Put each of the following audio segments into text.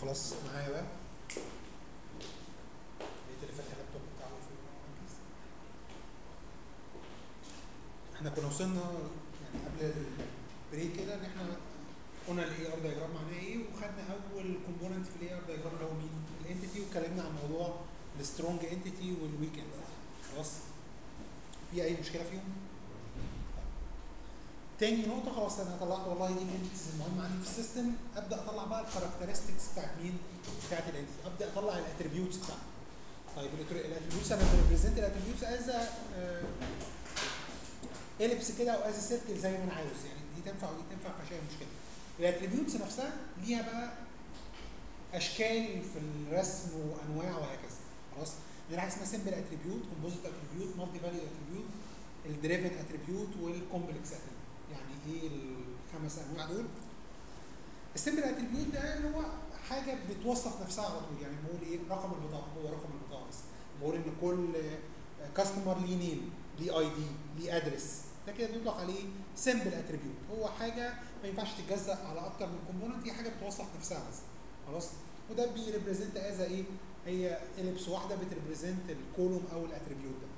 خلاص معايا بقى لقيت اللي فاتح اللابتوب بتاعه في المركز احنا كنا وصلنا يعني قبل البريك كده ان احنا قلنا الاي ار دايجرام معناه ايه وخدنا اول كومبوننت في الاي ار دايجرام اللي هو مين؟ الانتيتي واتكلمنا عن موضوع السترونج انتيتي والويك انتيتي خلاص في اي مشكله فيهم؟ تاني نقطة خلاص انا طلعت والله دي الانتيتيز المهمة عندي في السيستم ابدا اطلع بقى الكاركترستكس بتاعت مين؟ بتاعت الانتيتي ابدا اطلع الاتريبيوتس بتاعتها. طيب الاتريبيوتس انا بريزنت الاتريبيوتس از اليبس كده او از سيركل زي ما انا عاوز يعني دي تنفع ودي تنفع مفيهاش اي مشكلة. الاتريبيوتس نفسها ليها بقى اشكال في الرسم وانواع وهكذا خلاص؟ عندنا حاجه اسمها سمبل اتريبيوت كومبوزيت اتريبيوت مالتي فاليو اتريبيوت الدريفن اتريبيوت والكومبلكس اتريبيوت يعني ايه الخمس انواع دول السمبل اتريبيوت ده اللي هو حاجه بتوصف نفسها على طول يعني بقول ايه رقم البطاقه هو رقم البطاقه بس بقول ان كل كاستمر ليه نيم ليه اي دي ليه ادرس ده كده بيطلق عليه سمبل اتريبيوت هو حاجه ما ينفعش تتجزأ على اكتر من كومبوننت هي حاجه بتوصف نفسها بس خلاص وده بيريبريزنت از ايه هي اليبس واحده بتريبريزنت الكولوم او الاتريبيوت ده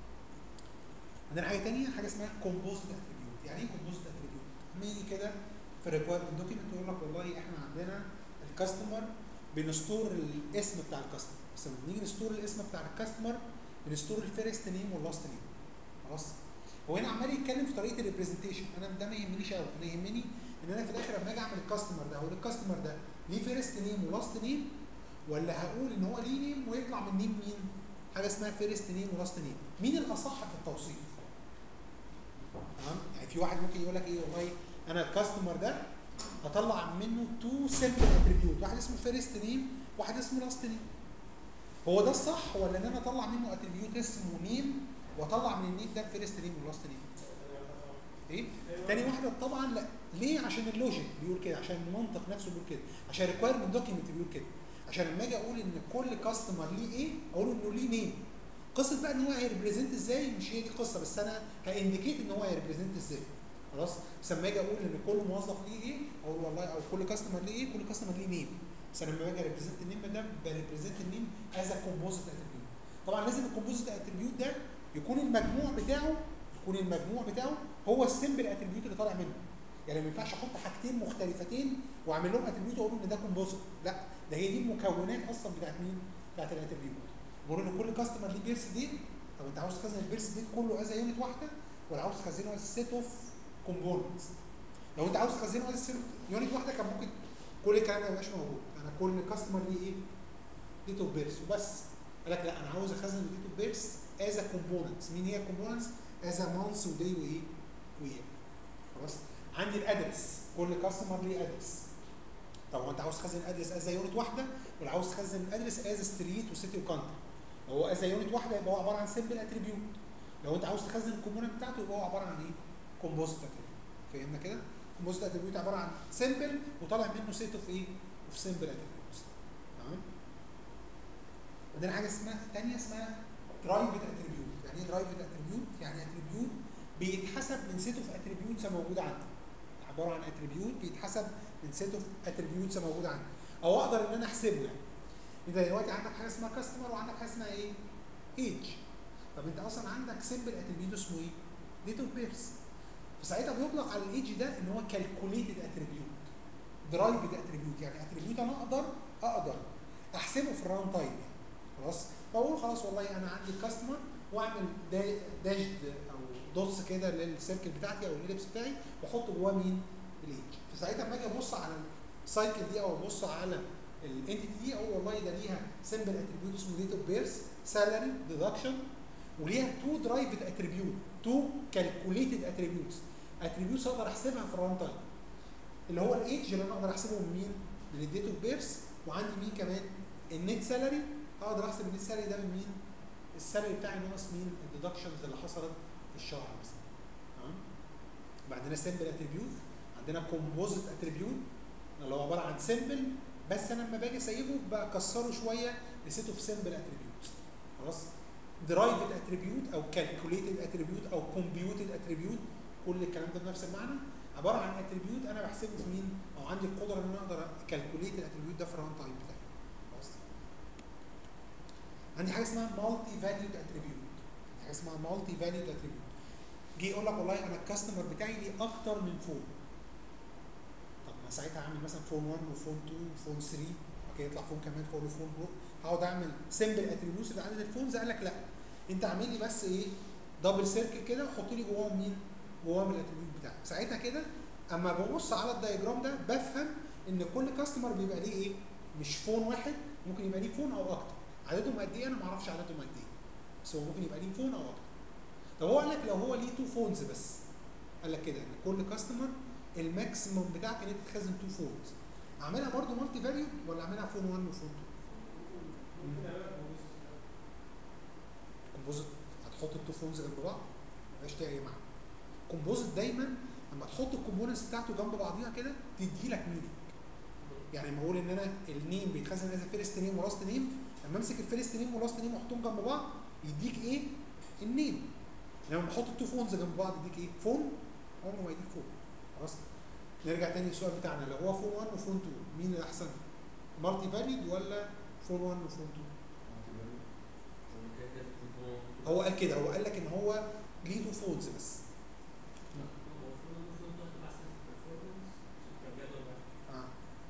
عندنا حاجه ثانيه حاجه اسمها كومبوزيت اتريبيوت يعني ايه كومبوزيت اتريبيوت لما يجي كده في الريكويرمنت دوكيمنت يقول لك والله احنا عندنا الكاستمر بنستور الاسم بتاع الكاستمر بس لما بنيجي نستور الاسم بتاع الكاستمر بنستور الفيرست نيم واللاست نيم خلاص هو هنا عمال يتكلم في طريقه الريبريزنتيشن انا ده ما يهمنيش قوي انا يهمني ان انا في الاخر لما اجي اعمل الكاستمر ده هقول الكاستمر ده ليه فيرست نيم ولاست نيم ولا هقول ان هو ليه نيم ويطلع من نيم مين؟ حاجه اسمها فيرست نيم ولاست نيم مين الاصح في التوصيف؟ تمام يعني في واحد ممكن يقول لك ايه والله انا الكاستمر ده هطلع منه تو سمبل اتريبيوت واحد اسمه فيرست نيم واحد اسمه لاست نيم هو ده الصح ولا ان انا اطلع منه اتريبيوت اسمه نيم واطلع من النيم ده فيرست نيم ولاست نيم ايه تاني واحده طبعا لا ليه عشان اللوجيك بيقول كده عشان المنطق نفسه بيقول كده عشان الريكويرمنت دوكيمنت بيقول كده عشان لما اجي اقول ان كل كاستمر ليه ايه اقول انه ليه نيم قصه بقى ان هو هيريبريزنت ازاي مش هي دي القصه بس انا هانديكيت ان هو هيريبريزنت ازاي خلاص بس لما اجي اقول ان كل موظف ليه ايه اقول والله او كل كاستمر ليه ايه كل كاستمر ليه نيم بس انا لما باجي اريبريزنت النيم ده بريبريزنت النيم از كومبوزيت اتريبيوت طبعا لازم الكومبوزيت اتريبيوت ده يكون المجموع بتاعه يكون المجموع بتاعه هو السمبل اتريبيوت اللي طالع منه يعني ما ينفعش احط حاجتين مختلفتين واعمل لهم اتريبيوت واقول ان ده كومبوزيت لا ده هي دي المكونات اصلا بتاعت مين؟ بتاعت الاتريبيوت بقول ان كل كاستمر ليه بيرس ديت طب انت عاوز تخزن البيرس ديت كله از يونت واحده ولا عاوز تخزنه از سيت اوف كومبوننتس لو انت عاوز تخزنه از يونت واحده كان ممكن كل الكلام ده ما يبقاش موجود انا كل كاستمر ليه ايه؟ ديت اوف بيرس وبس قال لك لا انا عاوز اخزن الديت اوف بيرس از كومبوننتس مين هي الكومبوننتس؟ از مانث وداي وايه؟ وير خلاص عندي الادرس كل كاستمر ليه ادرس طب هو انت عاوز تخزن الادرس از يونت واحده ولا عاوز تخزن الادرس از ستريت وسيتي وكانتري لو هو از يونت واحده يبقى هو عباره عن سمبل اتريبيوت لو انت عاوز تخزن الكومبوننت بتاعته يبقى هو عباره عن ايه؟ كومبوزيت اتريبيوت فهمنا كده؟ كومبوزيت اتريبيوت عباره عن سمبل وطالع منه سيت اوف ايه؟ اوف سمبل اتريبيوتس تمام؟ عندنا حاجه اسمها ثانيه اسمها برايفت اتريبيوت يعني ايه برايفت اتريبيوت؟ يعني اتريبيوت بيتحسب من سيت اوف اتريبيوتس موجوده عندي عباره عن اتريبيوت بيتحسب من سيت اوف اتريبيوتس موجوده عندي او اقدر ان انا احسبه يعني انت دلوقتي عندك حاجه اسمها كاستمر وعندك حاجه اسمها ايه؟ ايج طب انت اصلا عندك سمبل اتريبيوت اسمه ايه؟ ديت اوف بيرث فساعتها بيطلق على الايج ده ان هو كالكوليتد اتريبيوت درايفد اتريبيوت يعني اتريبيوت انا اقدر اقدر احسبه في الراوند تايم يعني خلاص فاقول خلاص والله انا عندي كاستمر واعمل داشد او دوتس كده للسيركل بتاعتي او الاليبس بتاعي واحط جواه مين؟ الايج فساعتها لما اجي ابص على السايكل دي او ابص على الانتيتي دي اقول والله ده ليها سمبل اتريبيوت اسمه ديت اوف بيرث سالري ديدكشن وليها تو درايفد اتريبيوت تو كالكوليتد اتريبيوتس اتريبيوتس اقدر احسبها في الران تايم اللي هو الايدج اللي انا اقدر احسبه من مين؟ من الديت اوف بيرث وعندي مين كمان؟ النت سالري اقدر احسب النت سالري ده من مين؟ السالري بتاعي ناقص مين؟ الديدكشنز اللي حصلت في الشهر مثلا تمام؟ بعدنا سمبل اتريبيوت عندنا كومبوزيت اتريبيوت اللي هو عباره عن سمبل بس انا لما باجي اسيبه بكسره شويه لسيت اوف سمبل اتريبيوت خلاص درايفد اتريبيوت او كالكوليتد اتريبيوت او كومبيوتد اتريبيوت كل الكلام ده بنفس المعنى عباره عن اتريبيوت انا بحسبه في مين او عندي القدره ان انا اقدر اكالكوليت الاتريبيوت ده في الران تايم بتاعي خلاص عندي حاجه اسمها مالتي فاليود اتريبيوت حاجه اسمها مالتي فاليود اتريبيوت جه يقول لك والله انا الكاستمر بتاعي ليه اكتر من فون طب ما ساعتها اعمل مثلا فون 1 وفون 2 وفون 3 بعد كده يطلع فون كمان فون وفون برو هقعد اعمل سمبل اتريبيوتس لعدد الفونز قال لك لا انت اعمل لي بس ايه دبل سيركل كده وحط لي جواهم مين؟ جواهم الاتريبيوت بتاعك ساعتها كده اما ببص على الدايجرام ده بفهم ان كل كاستمر بيبقى ليه ايه؟ مش فون واحد ممكن يبقى ليه فون او اكتر عددهم قد ايه انا ما اعرفش عددهم قد ايه بس هو ممكن يبقى ليه فون او اكتر طب هو قال لك لو هو ليه تو فونز بس قال لك كده ان كل كاستمر الماكسيموم بتاعك ان انت تخزن تو فونز اعملها برضو مالتي فاليو ولا اعملها فون 1 وفون 2 كومبوزيت هتحط التو فونز جنب بعض مبقاش تاني معاهم كومبوزيت دايما لما تحط الكومبوننتس بتاعته جنب بعضيها كده تدي لك مينينج يعني لما اقول ان انا النيم بيتخزن از فيرست نيم ولاست نيم لما امسك الفيرست نيم ولاست نيم واحطهم جنب بعض يديك ايه؟ النيم لما بحط التو فونز جنب بعض يديك ايه؟ فون عمره ما يديك فون خلاص نرجع تاني للسؤال بتاعنا لو هو فون 1 وفون 2 مين الاحسن؟ مالتي فاليد ولا فون 1 وفون 2؟ هو قال كده هو قال لك ان هو ليه تو فونز بس اه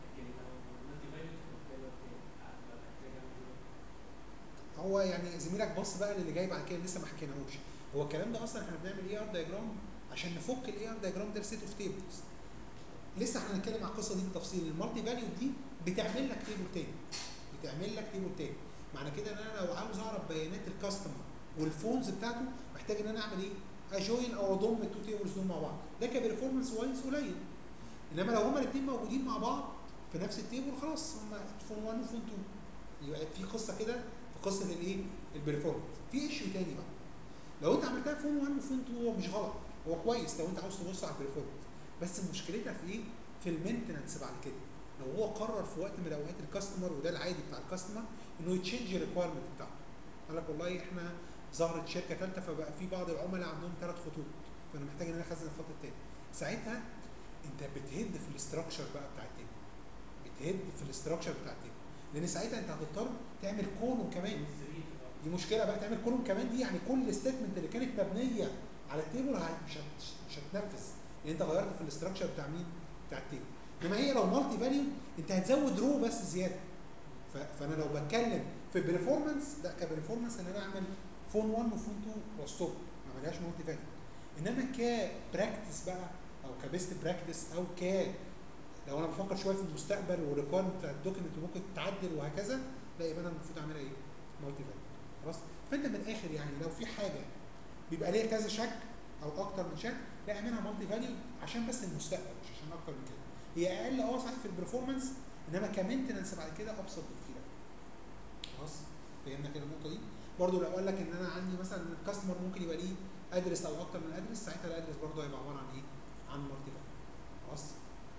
هو يعني زميلك بص بقى للي جاي بعد كده لسه ما حكيناهوش هو الكلام ده اصلا احنا بنعمل اي ار دايجرام عشان نفك الاي ار دايجرام ده لسيت اوف تيبلز لسه احنا هنتكلم على القصه دي بالتفصيل المالتي فاليو دي بتعمل لك تيبل تاني بتعمل لك تيبل تاني معنى كده ان انا لو عاوز اعرف بيانات الكاستمر والفونز بتاعته محتاج ان انا اعمل ايه؟ اجوين او اضم التو تيبلز دول مع بعض ده كبرفورمانس وايز قليل انما لو هما الاثنين موجودين مع بعض في نفس التيبل خلاص هما فون 1 وفون 2 يبقى في قصه كده في قصه الايه؟ البرفورمانس في ايشيو تاني بقى لو انت عملتها فون 1 وفون 2 هو مش غلط هو كويس لو انت عاوز تبص على البرفورمانس بس مشكلتها في ايه؟ في المينتننس بعد كده لو هو قرر في وقت من الاوقات الكاستمر وده العادي بتاع الكاستمر انه يتشينج الريكوايرمنت بتاعته قال لك والله احنا ظهرت شركه ثالثه فبقى في بعض العملاء عندهم ثلاث خطوط فانا محتاج ان انا اخزن الخط الثاني ساعتها انت بتهد في الاستراكشر بقى بتاع التيم بتهد في الاستراكشر بتاع التيم لان ساعتها انت هتضطر تعمل كولوم كمان دي مشكله بقى تعمل كولوم كمان دي يعني كل الستيتمنت اللي كانت مبنيه على التيبل مش مش هتنفذ لان انت غيرت في الاستراكشر بتاع مين؟ بتاع التيبل انما هي لو مالتي فاليو انت هتزود رو بس زياده فانا لو بتكلم في برفورمانس لا كبرفورمانس ان انا اعمل فون 1 وفون 2 وستوب ما عملهاش مالتي فاليو انما كبراكتس بقى او كبيست براكتس او ك لو انا بفكر شويه في المستقبل والريكويرمنت بتاع الدوكيمنت ممكن تتعدل وهكذا لا يبقى انا المفروض اعملها ايه؟ مالتي فاليو خلاص فانت من الاخر يعني لو في حاجه بيبقى ليها كذا شك او اكتر من شك لا اعملها مالتي فاليو عشان بس المستقبل مش عشان اكتر من كده هي اقل اه صحيح في البرفورمانس انما كمينتنس بعد كده ابسط بكتير خلاص فهمنا كده النقطه دي برضو لو قال لك ان انا عندي مثلا الكاستمر ممكن يبقى ليه ادرس او اكتر من ادرس ساعتها الادرس برضو هيبقى عباره عن ايه؟ عن مالتي فاليو خلاص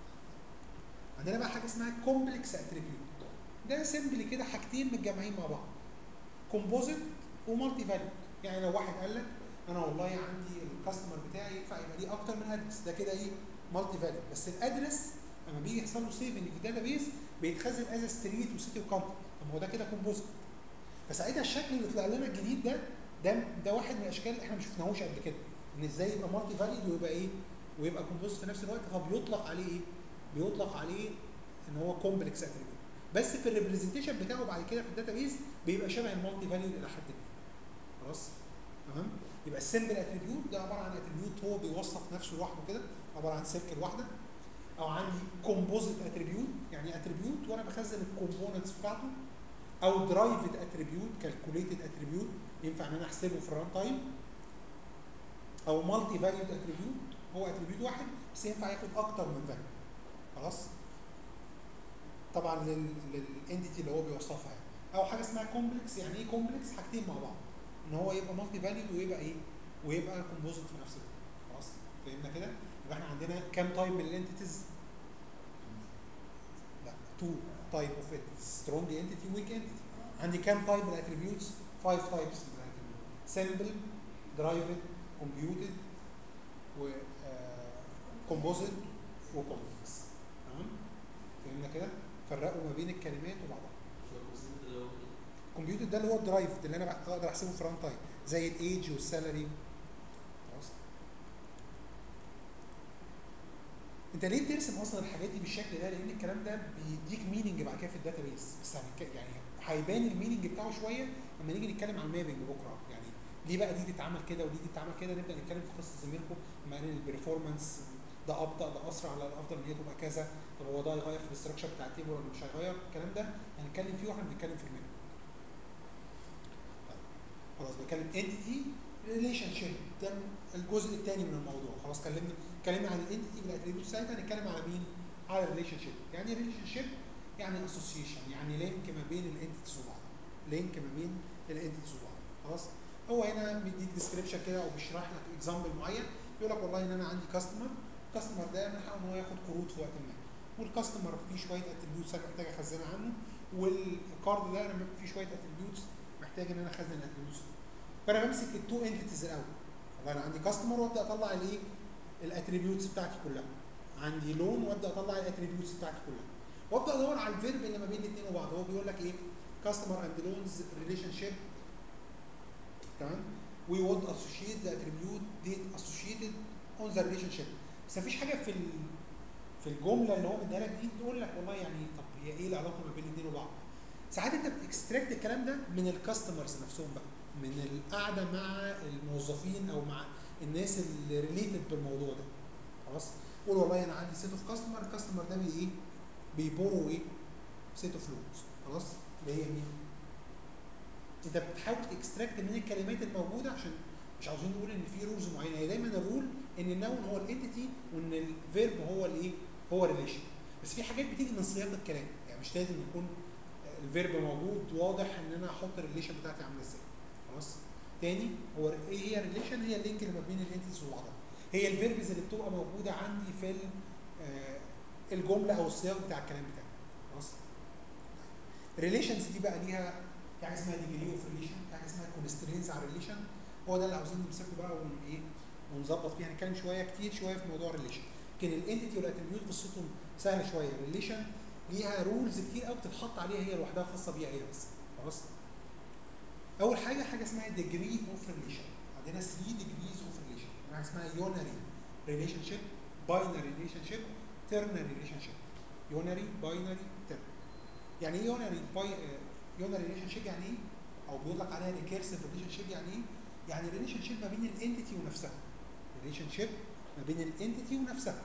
عندنا بقى حاجه اسمها كومبلكس اتريبيوت ده سيمبلي كده حاجتين متجمعين مع بعض كومبوزيت ومالتي فاليو يعني لو واحد قال لك انا والله عندي الكاستمر بتاعي ينفع يبقى ليه اكتر من ادرس ده كده ايه مالتي فاليو بس الادرس لما بيجي يحصل له سيفنج في الداتا بيس بيتخزن از ستريت وسيتي وكامباني طب هو ده كده كومبوزيت فساعتها الشكل اللي طلع لنا الجديد ده ده ده واحد من الاشكال اللي احنا ما شفناهوش قبل كده ان ازاي يبقى مالتي فاليد ويبقى ايه ويبقى كومبوزيت في نفس الوقت فبيطلق عليه ايه بيطلق عليه ان هو كومبلكس اتريبيوت بس في الريبريزنتيشن بتاعه بعد كده في الداتا بيس بيبقى شبه المالتي فاليد الى حد ما خلاص تمام يبقى السمبل اتريبيوت ده عباره عن اتريبيوت هو بيوصف نفسه لوحده كده عباره عن سيركل واحده او عندي كومبوزيت اتريبيوت يعني اتريبيوت وانا بخزن الكومبوننتس بتاعته او درايفد اتريبيوت كالكوليتد اتريبيوت ينفع ان انا احسبه في الران تايم او مالتي فاليود اتريبيوت هو اتريبيوت واحد بس ينفع ياخد اكتر من فاليو خلاص طبعا للانتيتي اللي هو بيوصفها يعني او حاجه اسمها كومبلكس يعني ايه كومبلكس حاجتين مع بعض ان هو يبقى مالتي فاليود ويبقى ايه ويبقى كومبوزيت في نفس الوقت خلاص فهمنا كده يبقى احنا عندنا كام تايب من الانتيتيز لا تو تايب اوف انتيتيز سترونج انتيتي ويك انتيتي عندي كام تايب من الاتريبيوتس 5 تايبس من الاتريبيوت سمبل درايفد كومبيوتد و كومبوزيت وكومبلكس تمام فهمنا كده فرقوا ما بين الكلمات وبعضها الكمبيوتر ده اللي هو الدرايف ده اللي انا بح- اقدر احسبه في ران تايم زي الايج والسالري خلاص انت ليه بترسم اصلا الحاجات دي بالشكل ده لان الكلام ده بيديك ميننج بعد كده في الداتابيس بس هنتك- يعني هيبان الميننج بتاعه شويه لما نيجي نتكلم عن المابنج بكره يعني ليه بقى دي تتعمل كده ودي تتعمل كده نبدا نتكلم في قصه زميلكم لما قال البرفورمانس ده ابطا ده اسرع لا الافضل ان هي تبقى كذا طب هو ده هيغير في الاستراكشر بتاع التيبل ولا مش هيغير الكلام ده هنتكلم فيه واحنا بنتكلم في الميننج خلاص بتكلم انتيتي ريليشن شيب ده الجزء الثاني من الموضوع خلاص كلمنا اتكلمنا عن الانتيتي بالاتريبيوت ساعتها هنتكلم على مين؟ على الريليشن شيب يعني ريليشن شيب يعني اسوسيشن يعني لينك ما بين الانتيتيز وبعض لينك ما بين الانتيتيز وبعض خلاص هو هنا مديك ديسكريبشن كده او بيشرح لك اكزامبل معين يقول لك والله ان انا عندي كاستمر الكاستمر ده من حقه ان هو ياخد قروض في وقت ما والكاستمر فيه شويه اتريبيوتس انا محتاج اخزنها عنه والكارد ده انا فيه شويه اتريبيوتس محتاج ان انا اخزن الاتريبيوتس فانا بمسك التو انتيتيز الاول والله انا عندي كاستمر وابدا اطلع الايه الاتريبيوتس بتاعتي كلها عندي لون وابدا اطلع الاتريبيوتس بتاعتي كلها وابدا ادور على الفيرب اللي ما بين الاثنين وبعض هو بيقول لك ايه كاستمر اند لونز ريليشن شيب تمام we would associate the attribute date associated on the relationship بس مفيش حاجه في ال- في الجمله اللي هو مديها لك دي تقول لك والله يعني طب هي ايه العلاقه ما بين الاثنين وبعض ساعات انت بتكستراكت الكلام ده من الكاستمرز نفسهم بقى من القعده مع الموظفين او مع الناس اللي ريليتد بالموضوع ده خلاص قول والله انا عندي سيت اوف كاستمر الكاستمر ده بي ايه بيبورو ايه سيت اوف لونز خلاص اللي هي مين انت بتحاول تكستراكت من الكلمات الموجوده عشان مش عاوزين نقول ان في رولز معينه هي دايما الرول ان النون هو الانتيتي وان الفيرب هو الايه هو ريليشن بس في حاجات بتيجي من سياق الكلام يعني مش لازم يكون الفيرب موجود واضح ان انا احط الريليشن بتاعتي عامله ازاي خلاص تاني هو ايه هي الريليشن هي اللينك اللي ما بين الانتيتيز وبعضها هي الفيربز اللي بتبقى موجوده عندي في ال- آه، الجمله او السياق بتاع الكلام بتاعي خلاص ريليشنز دي بقى ليها في حاجه اسمها ديجري اوف ريليشن في حاجه اسمها كونسترينز على الريليشن هو ده اللي عاوزين نمسكه بقى ون ايه ونظبط فيه هنتكلم شويه كتير شويه في موضوع الريليشن لكن الانتيتي والاتريبيوت قصتهم سهله شويه الريليشن ليها رولز كتير قوي بتتحط عليها هي لوحدها خاصه بيها هي بس خلاص اول حاجه حاجه اسمها ديجري اوف ريليشن عندنا 3 ديجريز اوف ريليشن حاجه اسمها يونري ريليشن شيب باينري ريليشن شيب ترنري ريليشن شيب يونري باينري ترن يعني ايه يونري باي يونري ريليشن شيب يعني ايه او بيقول لك عليها ريكيرسيف ريليشن شيب يعني ايه يعني ريليشن شيب ما بين الانتيتي ونفسها ريليشن شيب ما بين الانتيتي ونفسها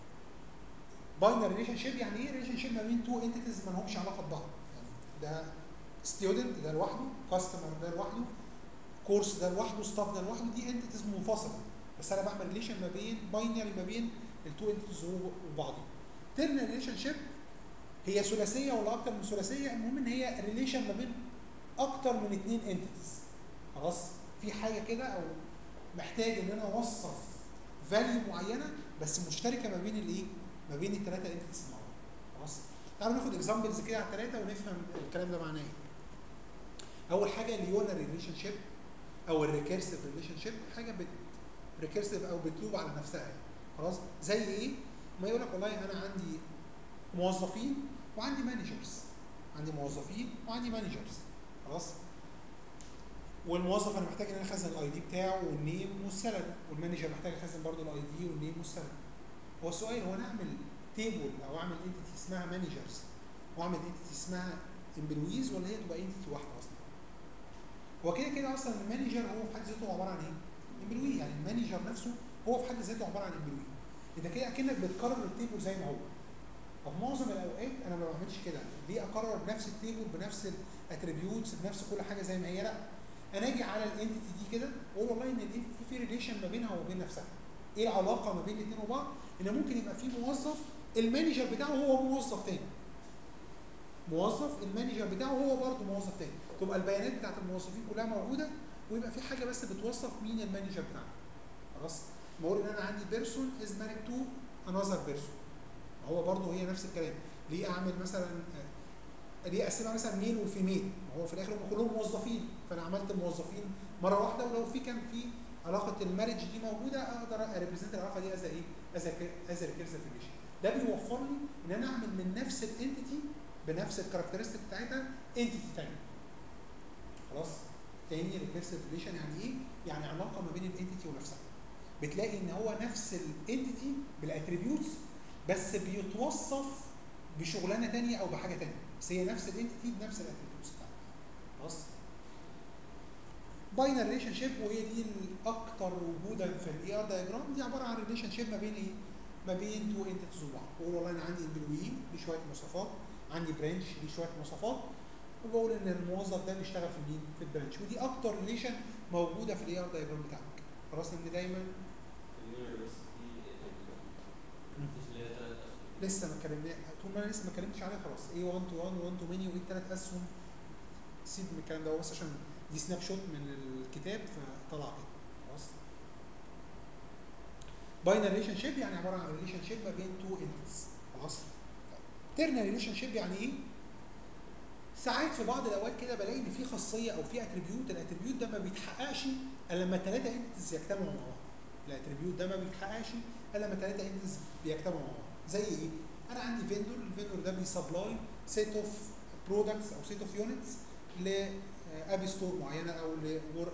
باينري ريليشن شيب يعني ايه ريليشن شيب ما بين تو انتيتيز ما لهمش علاقه ببعض يعني ده ستودنت ده لوحده كاستمر ده لوحده كورس ده لوحده ستاف ده لوحده دي انتيتيز منفصله بس انا بعمل ريليشن ما بين باينري ما بين التو انتيتيز وبعضهم ترن ريليشن شيب هي ثلاثيه ولا اكتر من ثلاثيه المهم ان هي ريليشن ما بين اكتر من اثنين انتيتيز خلاص في حاجه كده او محتاج ان انا اوصف فاليو معينه بس مشتركه ما بين الايه ما بين الثلاثه انتيتيز مع بعض خلاص تعالوا ناخد اكزامبلز كده على الثلاثه ونفهم الكلام ده معناه ايه اول حاجه اليونري ريليشن شيب او الريكيرسيف ريليشن شيب حاجه بت ريكيرسيف او بتلوب على نفسها يعني خلاص زي ايه ما يقول لك والله انا عندي موظفين وعندي مانجرز عندي موظفين وعندي مانجرز خلاص والموظف انا محتاج ان انا اخزن الاي دي بتاعه والنيم والسالري والمانجر محتاج اخزن برضه الاي دي والنيم والسالري هو السؤال هو انا اعمل تيبل او اعمل انتيتي اسمها مانجرز واعمل انتيتي اسمها امبلويز ولا هي تبقى انتيتي واحده اصلا هو كده كده اصلا المانجر هو في حد ذاته عباره عن ايه؟ امبلوي يعني المانجر نفسه هو في حد ذاته عباره عن امبلوي انت كده اكنك بتكرر التيبل زي ما هو وفي معظم الاوقات انا ما بعملش كده ليه اكرر بنفس التيبل بنفس الاتريبيوتس بنفس كل حاجه زي ما هي لا انا اجي على الانتيتي دي كده واقول والله ان الانتيتي في ريليشن ما بينها وما بين نفسها ايه العلاقه ما بين الاثنين وبعض ان ممكن يبقى في موظف المانجر بتاعه هو موظف تاني موظف المانجر بتاعه هو برضه موظف تاني تبقى البيانات بتاعت الموظفين كلها موجوده ويبقى في حاجه بس بتوصف مين المانجر بتاعنا خلاص بقول ان انا عندي بيرسون از ماريد تو انذر بيرسون هو برضه هي نفس الكلام ليه اعمل مثلا آه، ليه اقسمها مثلا ميل وفيميل ما هو في الاخر هم كلهم موظفين فانا عملت موظفين مره واحده ولو في كان في علاقه المارج دي موجوده اقدر اريبريزنت العلاقه دي از ايه؟ از از ريكيرسيف ريليشن ده بيوفر لي ان انا اعمل من نفس الانتيتي بنفس الكاركترستيك بتاعتها انتيتي ثانيه خلاص تاني ريكيرسيف ريليشن يعني ايه؟ يعني علاقه ما بين الانتيتي ونفسها بتلاقي ان هو نفس الانتيتي بالاتريبيوتس بس بيتوصف بشغلانه تانية او بحاجه تانية بس هي نفس الانتيتي بنفس الاتريبيوتس بتاعتها خلاص باينر ريليشن شيب وهي دي الاكثر وجودا في الاي ار دايجرام دي عباره عن ريليشن شيب ما بين ايه؟ ما بين تو انتيتيز وبعض بقول والله انا عندي امبلوي ليه شويه مواصفات عندي برانش ليه شويه مواصفات وبقول ان الموظف ده بيشتغل في مين؟ في البرانش ودي اكتر ريليشن موجوده في الاي ار دايجرام بتاعك خلاص ان دايما مفيش اللي هي تلات أسهم. لسه ما اتكلمنا طول ما انا لسه ما اتكلمتش عليه خلاص ايه 1 تو 1 1 تو ماني وايه الثلاث اسهم سيب من الكلام ده هو بس عشان دي سناب شوت من الكتاب فطلع كده خلاص باينر ريليشن شيب يعني عباره عن ريليشن شيب ما بين تو انتس خلاص تيرنال ريليشن شيب يعني ايه؟ ساعات في بعض الاوقات كده بلاقي ان في خاصيه او في اتريبيوت الاتريبيوت ده ما بيتحققش الا لما ثلاثه انتس يجتمعوا مع بعض الاتريبيوت ده ما بيتحققش الا لما ثلاثه انتس بيجتمعوا مع بعض زي ايه؟ انا عندي فيندور الفيندور ده بيسبلاي سيت اوف برودكتس او سيت اوف يونتس لابي ستور معينه او لورك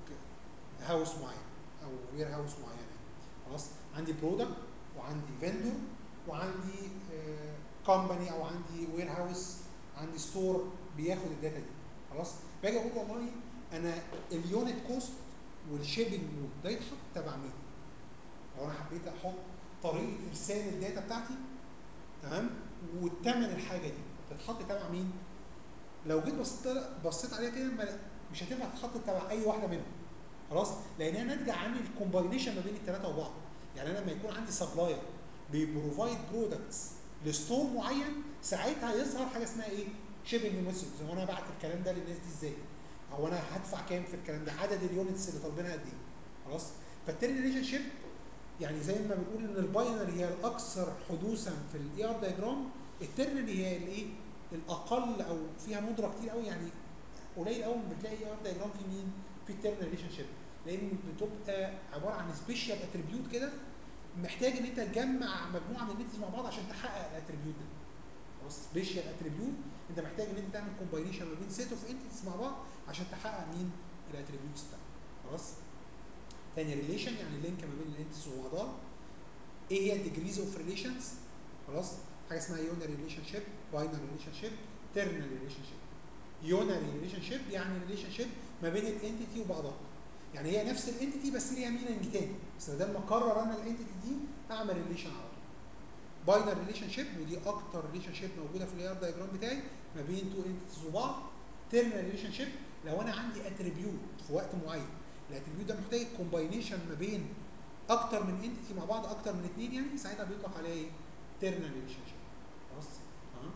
هاوس معين او وير هاوس معينه خلاص عندي برودكت وعندي فيندور وعندي كومباني او عندي وير هاوس عندي ستور بياخد الداتا دي خلاص باجي اقول والله انا اليونت كوست والشيبنج مود ده يتحط تبع مين؟ لو انا حبيت احط طريقه ارسال الداتا بتاعتي تمام والثمن الحاجه دي تتحط تبع مين؟ لو جيت بصيت بصيت عليها كده ما- مش هتنفع تتحط تبع اي واحده منهم خلاص لان هي ناتجه عن الكومباينيشن ما بين الثلاثه وبعض يعني انا لما يكون عندي سبلاير بيبروفايد برودكتس لستور معين ساعتها يظهر حاجه اسمها ايه؟ شيبنج ميثود هو انا بعت الكلام ده للناس دي ازاي؟ او انا هدفع كام في الكلام ده؟ عدد اليونتس اللي طالبينها قد ايه؟ خلاص؟ فالتيرن ريليشن شيب يعني زي ما بنقول ان الباينري هي الاكثر حدوثا في الاي ار دايجرام الترنري هي الايه؟ الاقل او فيها ندره كتير قوي يعني قليل قوي ما بتلاقي اي ار دايجرام في مين؟ في الترنري ريليشن شيب لان بتبقى عباره عن سبيشال اتريبيوت كده محتاج ان انت تجمع مجموعه من النتس مع بعض عشان تحقق الاتريبيوت ده خلاص سبيشال اتريبيوت انت محتاج ان انت تعمل كومباينيشن ما بين سيت اوف انتيتيز مع بعض عشان تحقق مين الاتريبيوتس بتاعتك خلاص تاني ريليشن يعني لينك ما بين الانتيتيز وبعضها ايه هي الديجريز اوف ريليشنز خلاص حاجه اسمها يونري ريليشن شيب باينري ريليشن شيب تيرنري ريليشن شيب يونري ريليشن شيب يعني ريليشن شيب ما بين الانتيتي وبعضها يعني هي نفس الانتيتي بس ليها ميننج تاني بس بدل ما اقرر انا الانتيتي دي اعمل ريليشن على طول باينر ريليشن شيب ودي اكتر ريليشن شيب موجوده في الاي ار دايجرام بتاعي ما بين تو انتيتيز وبعض تيرنال ريليشن شيب لو انا عندي اتريبيوت في وقت معين الاتريبيوت ده محتاج كومباينيشن ما بين اكتر من انتيتي مع بعض اكتر من اثنين يعني ساعتها بيطلق عليها ايه؟ تيرنال ريليشن شيب خلاص تمام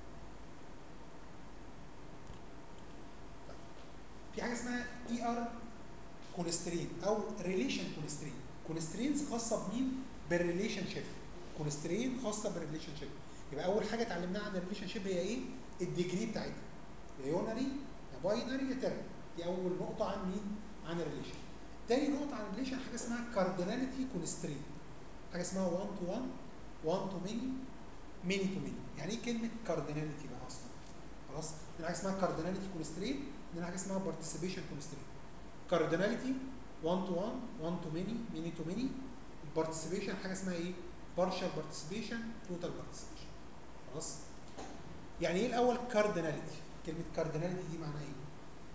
طيب. في حاجه اسمها اي ار كونسترين او ريليشن كونسترين كونسترينز خاصه بمين؟ بالريليشن شيب كونسترين خاصه بالريليشن شيب يبقى اول حاجه اتعلمناها عن الريليشن شيب هي ايه؟ الديجري بتاعتها يا يونري يا باينري يا تيرنري دي اول نقطه عن مين؟ عن الريليشن تاني نقطه عن الريليشن حاجه اسمها كارديناليتي كونسترين حاجه اسمها 1 تو 1 1 تو ميني ميني تو ميني يعني ايه كلمه كارديناليتي بقى اصلا؟ خلاص؟ عندنا حاجه اسمها كارديناليتي كونسترين عندنا حاجه اسمها بارتيسيبيشن كونسترين كارديناليتي 1 تو 1 1 تو ميني ميني تو ميني البارتيسيبيشن حاجه اسمها ايه؟ بارشال بارتيسيبيشن توتال بارتيسيبيشن خلاص يعني ايه الاول كارديناليتي كلمه كارديناليتي دي معناها ايه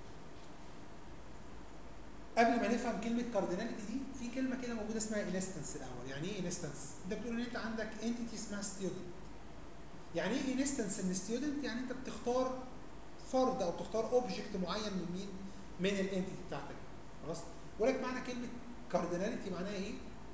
قبل ما نفهم كلمه كارديناليتي دي في كلمه كده موجوده اسمها انستنس الاول يعني ايه انستنس انت بتقول ان انت عندك انتيتي اسمها ستودنت يعني ايه انستنس ان ستودنت يعني انت بتختار فرد او بتختار اوبجكت معين من مين من الانتيتي بتاعتك خلاص ولك معنى كلمه كارديناليتي معناها ايه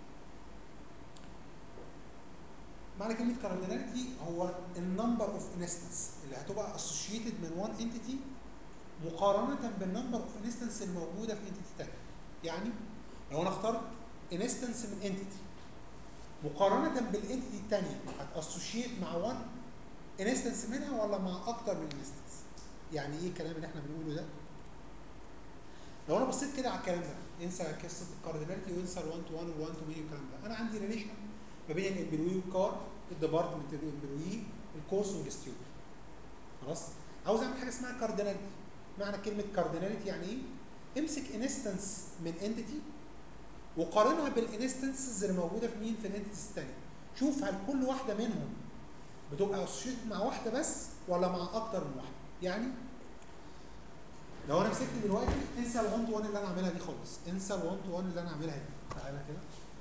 معنى كلمه كارديناليتي هو النمبر اوف انستنس اللي هتبقى اسوشيتد من وان انتيتي مقارنه بالنمبر اوف انستنس الموجوده في انتيتي ثانيه يعني لو انا اخترت انستنس من انتيتي مقارنه بالانتيتي الثانيه هتاسوشيت مع وان انستنس منها ولا مع اكتر من انستنس يعني ايه الكلام اللي احنا بنقوله ده لو انا بصيت كده على الكلام ده انسى قصه الكارديناليتي وانسى ال1 تو 1 وال1 تو مين والكلام ده انا عندي ريليشن ما بين الامبلوي والكار الديبارتمنت الامبلوي الكورس والستيود خلاص عاوز اعمل حاجه اسمها كارديناليتي معنى كلمه كارديناليتي يعني ايه امسك انستنس من انتيتي وقارنها بالانستنسز اللي موجوده في مين في الانتيتيز الثانيه شوف هل كل واحده منهم بتبقى اسوشيتد مع واحده بس ولا مع اكتر من واحده يعني لو انا مسكت دلوقتي انسى ال 1 تو 1 اللي انا عاملها دي خالص انسى ال 1 تو 1 اللي انا عاملها دي تعالى كده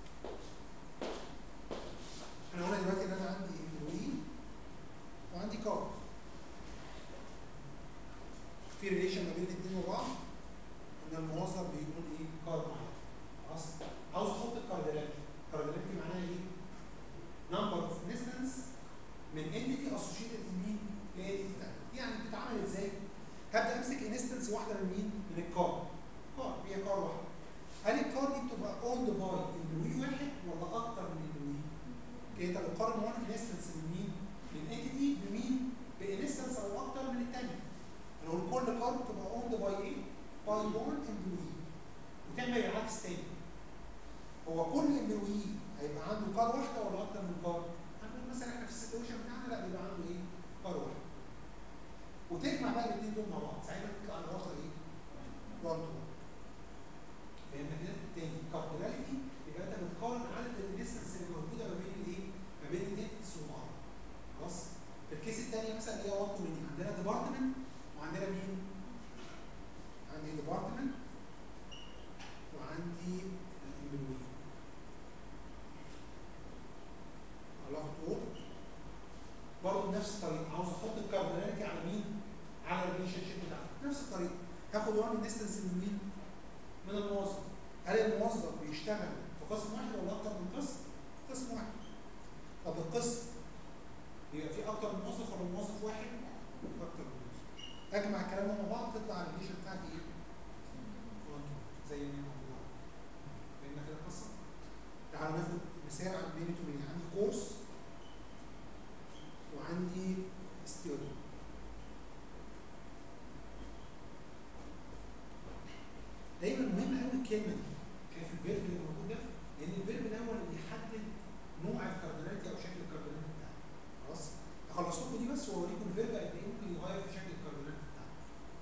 احنا قلنا دلوقتي ان انا عندي امبلوي وعندي كار في ريليشن ما بين الاثنين وبعض ان الموظف بيكون ايه كار معين خلاص عاوز احط الكارديناليتي الكارديناليتي معناها ايه؟ نمبر اوف انستنس من انتيتي اسوشيتد مين؟ لانتيتي ثانيه يعني بتتعمل ازاي؟ هبدا امسك انستنس واحده من مين؟ من الكار كار هي كار واحده هل الكار دي بتبقى اوند باي امبلوي واحد ولا اكتر من امبلوي؟ كده انت بتقارن وان انستنس من مين؟ من انتيتي بمين؟ بانستنس او اكتر من الثانيه نقول كل كار بتبقى اوند باي ايه؟ باي وان امبلوي وتعمل العكس تاني هو كل امبلوي هيبقى عنده كار واحده ولا اكتر من كار؟ هنقول مثلا احنا في السيتويشن بتاعنا لا بيبقى عنده ايه؟ كار واحده وتجمع بقى الاثنين دول مع بعض ساعتها تطلع الوصله ايه؟ 1 تو 1 فهمنا كده؟ تاني كارديناليتي يبقى انت بتقارن عدد الديستنس اللي موجوده ما بين الايه؟ ما بين الانتس وبعض خلاص؟ في الكيس الثانيه مثلا اللي هي 1 تو مين؟ عندنا ديبارتمنت وعندنا مين؟ عندي ديبارتمنت وعندي الامبلوي الله طول برضه بنفس الطريقه عاوز احط الكارديناليتي على مين؟ على الريليشن شيب بتاعتي نفس الطريقه هاخد وان ديستنس من مين؟ من الموظف هل الموظف بيشتغل في قسم واحد ولا اكتر من قسم؟ قسم واحد طب القسم يبقى في اكتر من موظف ولا موظف واحد؟ اكتر من موظف اجمع الكلام ده مع بعض تطلع الريليشن بتاعتي ايه؟ زي ما هي موجوده فهمنا كده القصه؟ تعالوا ناخد مثال عن بين تو بين عندي كورس وعندي ستيودنت دايما مهم قوي الكلمه دي شايف الفيرب اللي موجود ده لان الفيرب ده هو اللي بيحدد نوع الكارديناليتي او شكل الكارديناليتي بتاعك خلاص هخلص لكم دي بس واوريكم الفيرب قد ايه ممكن يغير في شكل الكارديناليتي بتاعك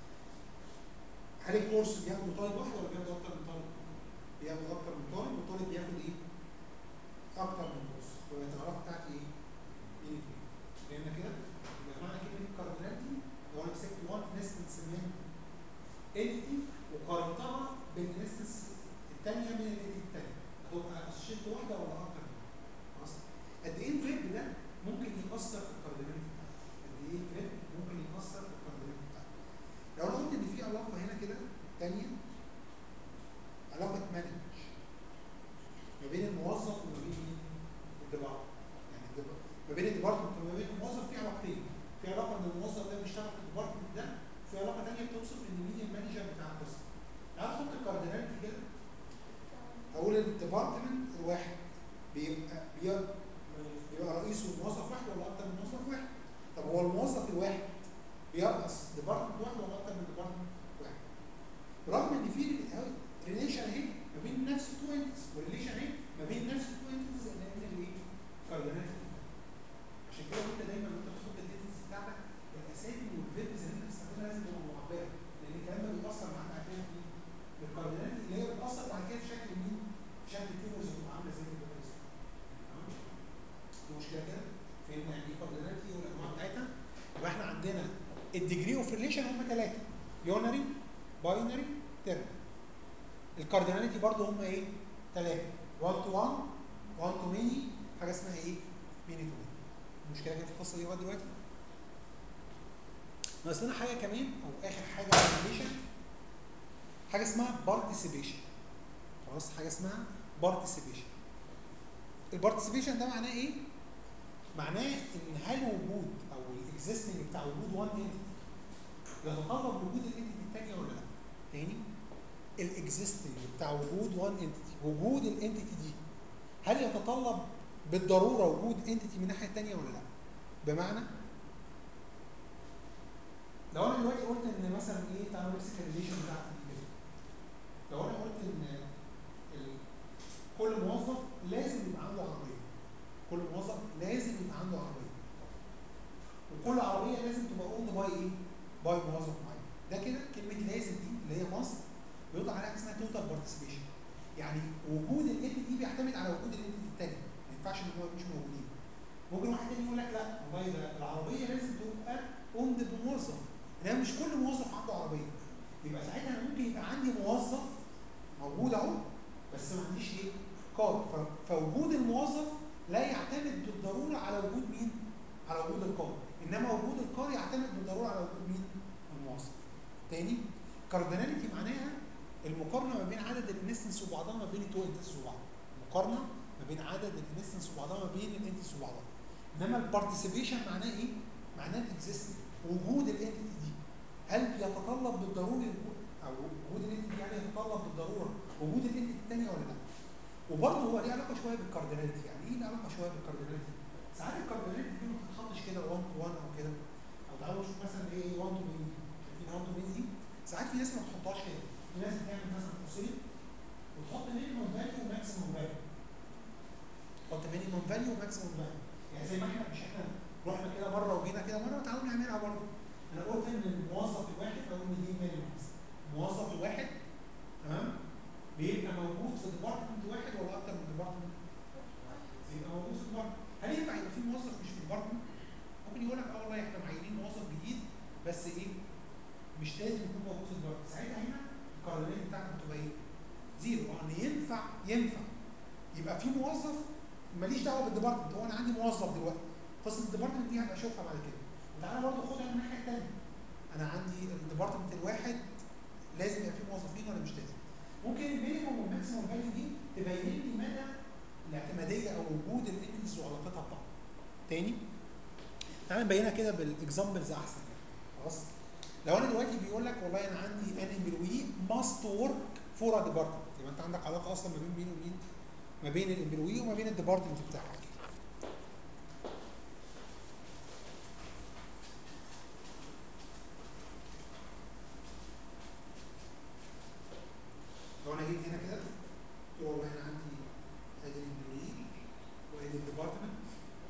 هل الكورس بياخد طالب واحد ولا بياخد اكتر من طالب؟ بياخد اكتر من طالب والطالب بياخد ايه؟ اكتر من كورس يبقى العلاقه بتاعتي ايه؟ مين اتنين فهمنا كده؟ يبقى معنى كلمه كارديناليتي لو انا مسكت 1 انستنس من انتي وقارنتها بالانستنس الثانيه من الانتي الثانيه هتبقى اسوشيت واحده ولا اكتر منها خلاص قد ايه الفيرب ده ممكن ياثر في الكارديناليتي بتاعتك قد ايه الفيرب ممكن ياثر في الكارديناليتي بتاعتك لو انا قلت ان في علاقه هنا كده ثانيه علاقه مانج ما بين الموظف وما بين مين؟ الديبارتمنت يعني الديبارتمنت ما بين الديبارتمنت وما بين الموظف في علاقتين في علاقه ان الموظف ده بيشتغل في الديبارتمنت ده في علاقه ثانيه بتوصف ان مين المانجر بتاع القسم تعال نحط الكارديناليتي كده اقول ان الديبارتمنت الواحد بيبقى بيبقى, بيبقى رئيسه موظف واحد ولا اكتر من موظف واحد طب هو الموظف الواحد بيرأس ديبارتمنت واحد ولا اكتر من ديبارتمنت واحد رغم ان في ريليشن اهي ما بين نفس التو انتس وريليشن اهي ما بين نفس التو انتس اللي هي الايه؟ كارديناليتي عشان كده انت دايما وانت بتحط الانتس بتاعتك الاسامي والفيربز اللي انت بتستخدمها لازم تبقى معبره لان الكلام ده بيأثر معاك بعد كده في الكارديناليتي اللي هي بتأثر بعد كده في شكل مين؟ في شكل التيومرز بتبقى عامله زي البروتيز تمام؟ في مشكله كده؟ فهمنا يعني ايه كارديناليتي والانواع بتاعتها؟ يبقى احنا عندنا الديجري اوف ريليشن هم ثلاثه يونري باينري تيرنري الكارديناليتي برضه هم ايه؟ ثلاثه 1 تو 1 1 تو ميني حاجه اسمها ايه؟ ميني تو ميني المشكله كده في القصه دي لغايه دلوقتي؟ ناقص لنا حاجه كمان او اخر حاجه في الريليشن حاجه اسمها بارتيسيبيشن خلاص حاجه اسمها بارتيسيبيشن البارتيسيبيشن ده معناه ايه؟ معناه ان هل وجود او الاكزيستنج بتاع وجود وان انتيتي يتطلب وجود الانتيتي الثانيه ولا لا؟ تاني الاكزيستنج بتاع وجود وان انتيتي وجود الانتيتي دي هل يتطلب بالضروره وجود انتيتي من الناحيه الثانيه ولا لا؟ بمعنى لو انا دلوقتي قلت ان مثلا ايه تعالوا نمسك الريليشن بتاعتي دي كده لو انا قلت ان ال- كل موظف لازم يبقى عنده عربيه كل موظف لازم يبقى عنده عربيه وكل عربيه لازم تبقى اوند باي ايه؟ باي موظف معين ده كده كلمه لازم دي اللي هي مصر بيوضع عليها حاجه اسمها توتال بارتيسيبيشن يعني وجود الانتيتي بيعتمد على وجود الانتيتي الثانيه ما ينفعش ان هو مش موجودين ممكن واحد تاني يقول لك لا والله ده العربيه لازم تبقى اوند بموظف انما مش كل موظف عنده عربيه يبقى ساعتها انا ممكن يبقى عندي موظف موجود اهو بس ما عنديش ايه؟ كار ف- فوجود الموظف لا يعتمد بالضروره على وجود مين؟ على وجود الكار انما وجود الكار يعتمد بالضروره على وجود مين؟ الموظف. تاني كارديناليتي معناها المقارنه ما بين عدد الانستنس وبعضها ما بين التو انتنس وبعض. مقارنه ما بين عدد الانستنس وبعضها ما بين الانتنس وبعضها. انما البارتيسيبيشن معناه ايه؟ معناه الاكزيستنس وجود الانتيتي دي هل بيتطلب بالضروري وجود- او وجود الانتيتي دي هل يتطلب بالضروره وجود الانتيتي الثانيه ولا لا؟ وبرضه هو ليه علاقه شويه بالكارديناليتي يعني ايه ليه علاقه شويه بالكارديناليتي؟ ساعات الكارديناليتي دي ما بتتحطش كده 1 تو 1 او كده او تعالوا نشوف مثلا ايه 1 تو مين شايفين 1 تو مين دي؟ ساعات في ناس ما بتحطهاش كده في ناس بتعمل مثلا قوسين وتحط مينيموم فاليو وماكسيموم فاليو تحط مينيموم فاليو وماكسيموم فاليو يعني زي ما احنا مش احنا رحنا كده مره وجينا كده مره تعالوا نعملها برضه انا قلت ان الموظف الواحد اقول ان دي مينيموم الموظف الواحد تمام بيبقى موجود في ديبارتمنت واحد ولا اكتر من ديبارتمنت؟ بيبقى موجود في ديبارتمنت هل ينفع يبقى في موظف مش في ديبارتمنت؟ ممكن يقول لك اه والله احنا معينين موظف جديد بس ايه؟ مش لازم يكون موجود في ديبارتمنت ساعتها هنا القرارات بتاعتك بتبقى ايه؟ زيرو يعني ينفع ينفع يبقى في موظف ماليش دعوه بالديبارتمنت هو انا عندي موظف دلوقتي قصه الديبارتمنت دي هبقى اشوفها بعد كده وتعالى برضه خدها من الناحيه الثانيه انا عندي الديبارتمنت الواحد لازم يبقى فيه موظفين ولا مش لازم ممكن المينيموم والماكسيموم فاليو دي تبين لي مدى الاعتماديه او وجود الانتنس وعلاقتها ببعض تاني تعالى نبينها كده بالاكزامبلز احسن خلاص لو انا دلوقتي بيقول لك والله انا عندي ان امبلوي ماست ورك فور ا ديبارتمنت يبقى انت عندك علاقه اصلا ما بين مين ومين ما بين الامبلوي وما بين الديبارتمنت بتاعك لو انا جيت هنا كده قلت له والله انا عندي ادي الامبلوي وادي الديبارتمنت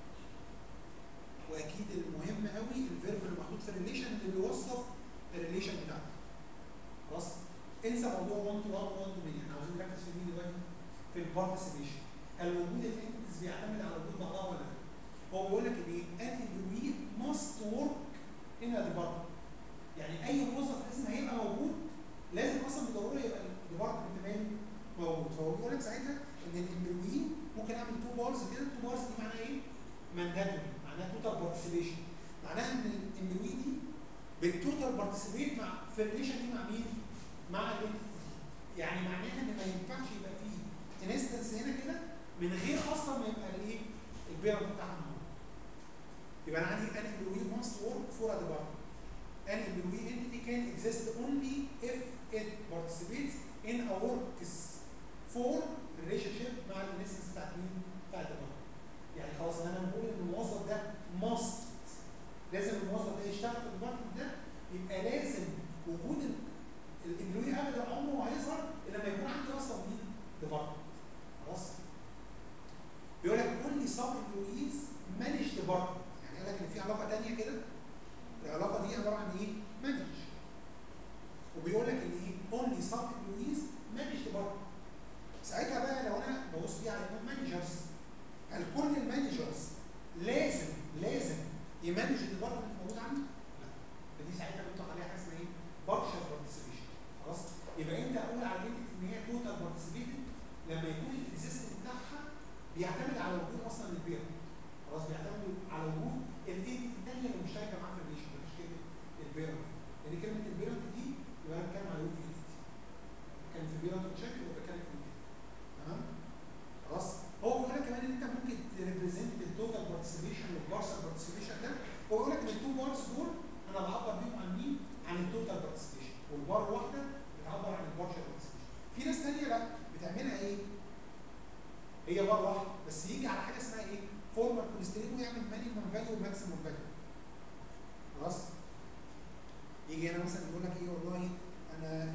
واكيد المهم قوي الفيرب اللي محطوط في الريليشن اللي بيوصف الريليشن بتاعتك خلاص انسى موضوع 1 تو 1 و 1 تو مين احنا عاوزين نركز في مين دلوقتي في البارتيسيبيشن هل وجود الانتيتيز بيعتمد على وجود بعضها ولا لا؟ هو بيقول لك ان ايه؟ ان امبلوي ماست ورك ان ديبارتمنت يعني اي موظف لازم هيبقى موجود لازم اصلا بالضروره يبقى الديبارتمنت ماله موجود فهو بيقول لك ساعتها ان الامبلوي ممكن اعمل تو بارز كده تو بارز دي معناها ايه؟ مانداتوري معناها توتال بارتيسيبيشن معناها ان الامبلوي دي بالتوتال بارتيسيبيت مع في الريليشن دي مع مين؟ مع الانتيتي يعني معناها ان ما ينفعش يبقى فيه انستنس هنا كده من غير اصلا ما يبقى الايه؟ البيرنت بتاعها موجود يبقى انا عندي ان امبلوي ماست ورك فور ا ديبارتمنت an employee entity can exist only if it participates in a works for relationship مع الانستنس بتاعت مين؟ بتاعت الديبارتمنت. يعني خلاص انا بقول ان الموظف ده must لازم الموظف ده يشتغل في الديبارتمنت ده يبقى لازم وجود الامبلوي ابدا عمره ما هيظهر الا لما يكون عندي اصلا مين؟ ديبارتمنت. خلاص؟ بيقول لك only some employees manage department يعني قال لك ان في علاقه ثانيه كده العلاقه دي عباره عن ايه؟ مانج وبيقول لك ان ايه؟ اونلي سب امبلويز مانج ديبارتمنت ساعتها بقى لو انا ببص فيه على مانجرز هل كل المانجرز لازم لازم يمانج الديبارتمنت الموجود عندي؟ لا فدي ساعتها بنطلق عليها حاجه اسمها ايه؟ بارشال بارتيسيبيشن خلاص؟ يبقى انت اقول على ان هي توتال بارتيسيبيتد لما يكون الاكزيستنت بتاعها بيعتمد على وجود اصلا البيرنت خلاص بيعتمد على وجود الايد الثانيه اللي مشتركه معاه في الريليشن مش كلمه البيرنت لان كلمه البيرنت دي يبقى انا بتكلم على وجود الايد كان في بيرنت تشيك يبقى بتكلم في الايد تمام خلاص هو بيقول لك كمان ان انت ممكن تريبريزنت التوتال بارتيسيبيشن والبارشال بارتيسيبيشن ده هو بيقول لك ان التو بارز دول انا بعبر بيهم عن مين؟ عن التوتال بارتيسيبيشن والبار واحده بتعبر عن البارشال بارتيسيبيشن في ناس ثانيه لا بتعملها ايه؟ هي بار واحده بس يجي على حاجه اسمها ايه؟ فورمال كونسترين ويعمل مينيمم فاليو وماكسيمم فاليو خلاص يجي هنا مثلا يقول لك ايه والله انا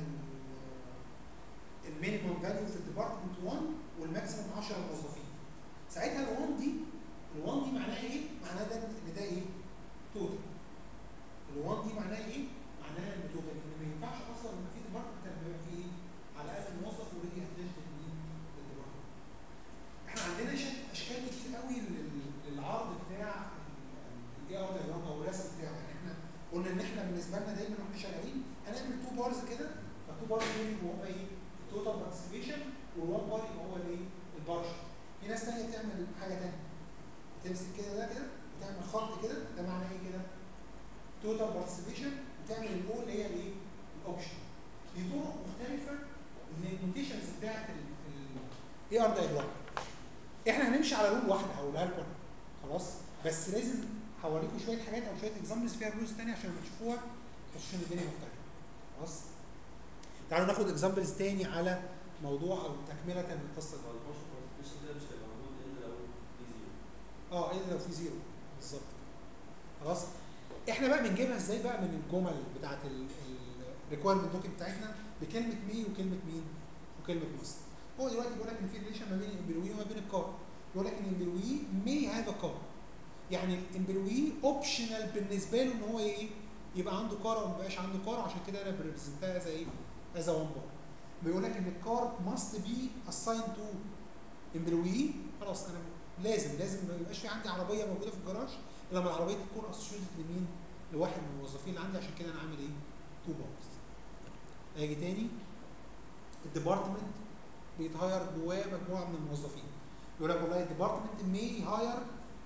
المينيمم فاليو في الديبارتمنت 1 والماكسيمم 10 موظفين ساعتها ال 1 دي ال1 دي معناها ايه؟ معناها ده ان ده ايه؟ توتال ال1 دي معناها ايه؟ معناها ان توتال ان ما ينفعش اصلا يبقى في ديبارتمنت لما يبقى في ايه؟ على الاقل موظف اوريدي اتاشد لمين؟ للديبارتمنت احنا عندنا شك- اشكال كتير قوي لل- للعرض بتاع الاي ار دايجرام او الرسم بتاعه يعني احنا قلنا ان احنا بالنسبه لنا دايما واحنا شغالين هنعمل تو بارز كده فالتو بارز دول يبقوا هم ايه؟ التوتال بارتيسيبيشن والوان بار يبقى هو الايه؟ البارشل في ناس تانية بتعمل حاجه تانية تمسك كده ده كده وتعمل خط كده ده معناه ايه كده؟ توتال بارتيسيبيشن وتعمل الاو اللي هي الايه؟ الاوبشن دي طرق مختلفه من النوتيشنز بتاعت الاي ار دايجرام احنا هنمشي على رول واحده هقولها لكم أنا. خلاص بس لازم هوريكم شويه حاجات او شويه اكزامبلز فيها رولز ثانيه عشان لما تشوفوها تحسوا ان الدنيا مختلفه خلاص تعالوا ناخد اكزامبلز تاني على موضوع او تكمله للقصه دي هو البارشل بارتيسيبيشن ده مش هيبقى موجود الا لو في زيرو اه ايه لو في زيرو بالظبط خلاص احنا بقى بنجيبها ازاي بقى من الجمل بتاعت الريكويرمنت دوكيمنت بتاعتنا بكلمه مي وكلمه مين وكلمه مصر هو دلوقتي بيقول لك ان في ريليشن ما بين الامبلوي وما بين الكار بيقول لك ان الامبلوي مي هاف ا كار يعني الامبلوي اوبشنال بالنسبه له ان هو ايه يبقى عنده كار او ما يبقاش عنده كار عشان كده انا بريبريزنتها از ايه از وان بار بيقول لك ان الكار ماست بي اساين تو امبلوي خلاص انا لازم لازم ما يبقاش في عندي عربيه موجوده في الجراج الا لما العربيه تكون اسوشيتد لمين؟ لواحد من الموظفين اللي عندي عشان كده انا عامل ايه؟ تو بارز. اجي تاني الديبارتمنت بيتهاير جواه مجموعه من الموظفين. يقول لك والله الديبارتمنت مي هاير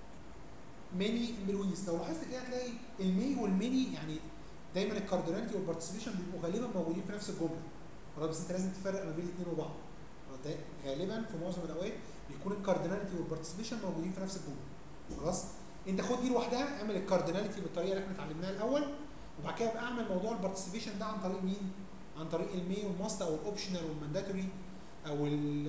ماني امبلويز لو لاحظت كده هتلاقي المي والميني يعني دايما الكارديناليتي والبارتيسيبيشن بيبقوا غالبا موجودين في نفس الجمله. خلاص بس انت لازم تفرق ما بين الاثنين وبعض. ده غالبا في معظم الاوقات بيكون الكارديناليتي والبارتيسيبيشن موجودين في نفس الجمله. خلاص؟ انت خد دي لوحدها اعمل الكارديناليتي بالطريقه اللي احنا اتعلمناها الاول وبعد كده بقى اعمل موضوع البارتيسيبيشن ده عن طريق مين؟ عن طريق المي والماست او الاوبشنال والمانداتوري او ال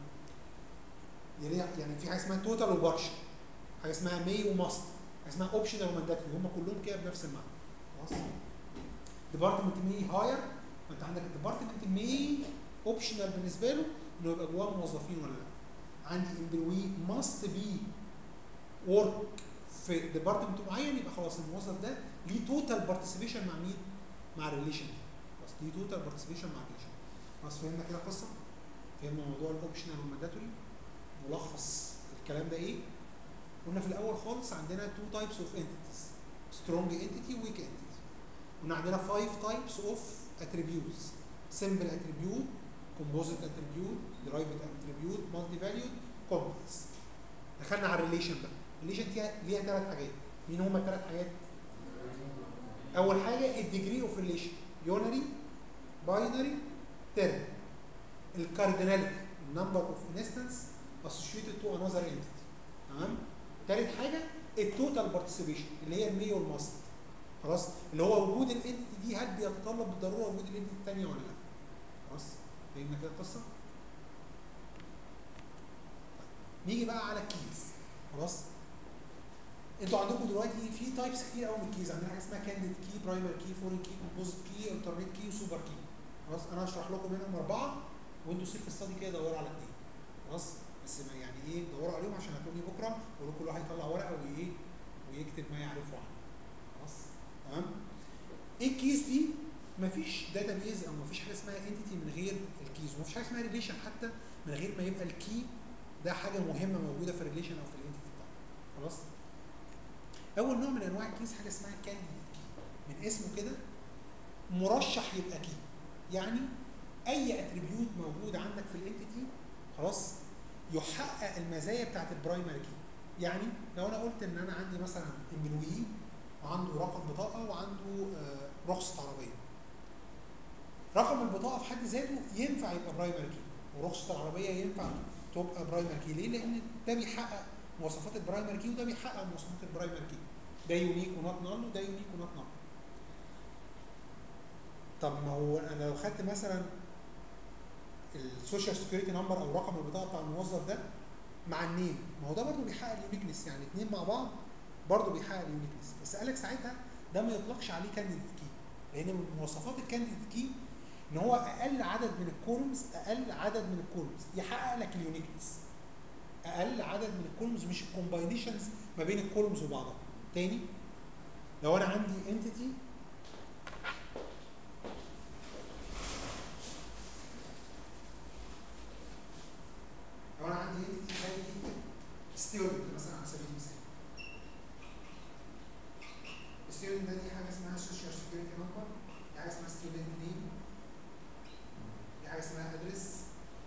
يعني يعني في حاجه اسمها توتال وبارشل حاجه اسمها مي وماست حاجه اسمها اوبشنال ومانداتوري هم كلهم كده بنفس المعنى خلاص ديبارتمنت مي هاير انت عندك الديبارتمنت مي اوبشنال بالنسبه له انه يبقى جواه موظفين ولا لا عندي امبلوي ماست بي ورك في ديبارتمنت معين يبقى خلاص الموظف ده ليه توتال بارتيسيبيشن مع مين؟ مع الريليشن خلاص ليه توتال بارتيسيبيشن مع الريليشن خلاص فهمنا كده القصه؟ فهمنا موضوع الاوبشنال والمانداتوري ملخص الكلام ده ايه؟ قلنا في الاول خالص عندنا تو تايبس اوف انتيتيز سترونج انتيتي ويك انتيتي قلنا عندنا 5 تايبس اوف اتريبيوتس سمبل اتريبيوت كومبوزيت اتريبيوت درايفد اتريبيوت مالتي فاليود كومبلكس دخلنا على الريليشن بقى الريليشن فيها ليها ثلاث حاجات مين هما الثلاث حاجات اول حاجه الديجري اوف ريليشن يونري باينري تيرن الكارديناليتي النمبر اوف انستنس associated to another entity تمام ثالث حاجه التوتال بارتيسيبيشن اللي هي المي والماست خلاص اللي هو وجود الانتيتي دي هل بيتطلب بالضروره وجود الانتيتي الثانيه ولا لا خلاص فهمنا كده القصه نيجي بقى على الكيز خلاص انتوا عندكم دلوقتي في تايبس كتير قوي من الكيز عندنا حاجه اسمها كانديد كي برايمري كي فورين كي كومبوزيت كي الترنيت كي وسوبر كي خلاص انا هشرح لكم منهم اربعه وانتوا سيلف ستادي كده دوروا على اثنين خلاص بس ما يعني ايه دوروا عليهم عشان هتقولي بكره واقول لكم كل واحد يطلع ورقه وايه ويكتب ما يعرفه عنه خلاص تمام ايه الكيز دي مفيش داتا بيز او مفيش حاجه اسمها انتيتي من غير الكيز ومفيش حاجه اسمها ريليشن حتى من غير ما يبقى الكي ده حاجه مهمه موجوده في الريليشن او في الانتيتي بتاعته خلاص اول نوع من انواع الكيز حاجه اسمها كانديد كي من اسمه كده مرشح يبقى كي يعني اي اتريبيوت موجود عندك في الانتيتي خلاص يحقق المزايا بتاعت البرايمري كي يعني لو انا قلت ان انا عندي مثلا امبلوي وعنده رقم بطاقه وعنده آه رخصه عربيه رقم البطاقه في حد ذاته ينفع يبقى برايمري كي ورخصه العربيه ينفع تبقى برايمري كي ليه؟ لان ده بيحقق مواصفات البرايمري كي وده بيحقق مواصفات البرايمري كي ده يونيك ونوت نال وده يونيك ونوت نال طب ما هو انا لو خدت مثلا السوشيال سكيورتي نمبر او رقم البطاقه بتاع الموظف ده مع النيم ما هو ده برضه بيحقق اليونيكنس يعني اثنين مع بعض برضه بيحقق اليونيكنس بس قالك ساعتها ده ما يطلقش عليه كانديديت كي لان من مواصفات الكانديديت كي ان هو اقل عدد من الكولومز اقل عدد من الكولومز يحقق لك اليونيكنس اقل عدد من الكولومز مش الكومباينيشنز ما بين الكولومز وبعضها تاني لو انا عندي انتيتي لو انا عندي انتيتي زي ستيودنت مثلا على سبيل المثال ستيودنت ده دي حاجه اسمها سوشيال سكيورتي نمبر دي حاجه اسمها ستودنت نيم دي حاجه اسمها ادرس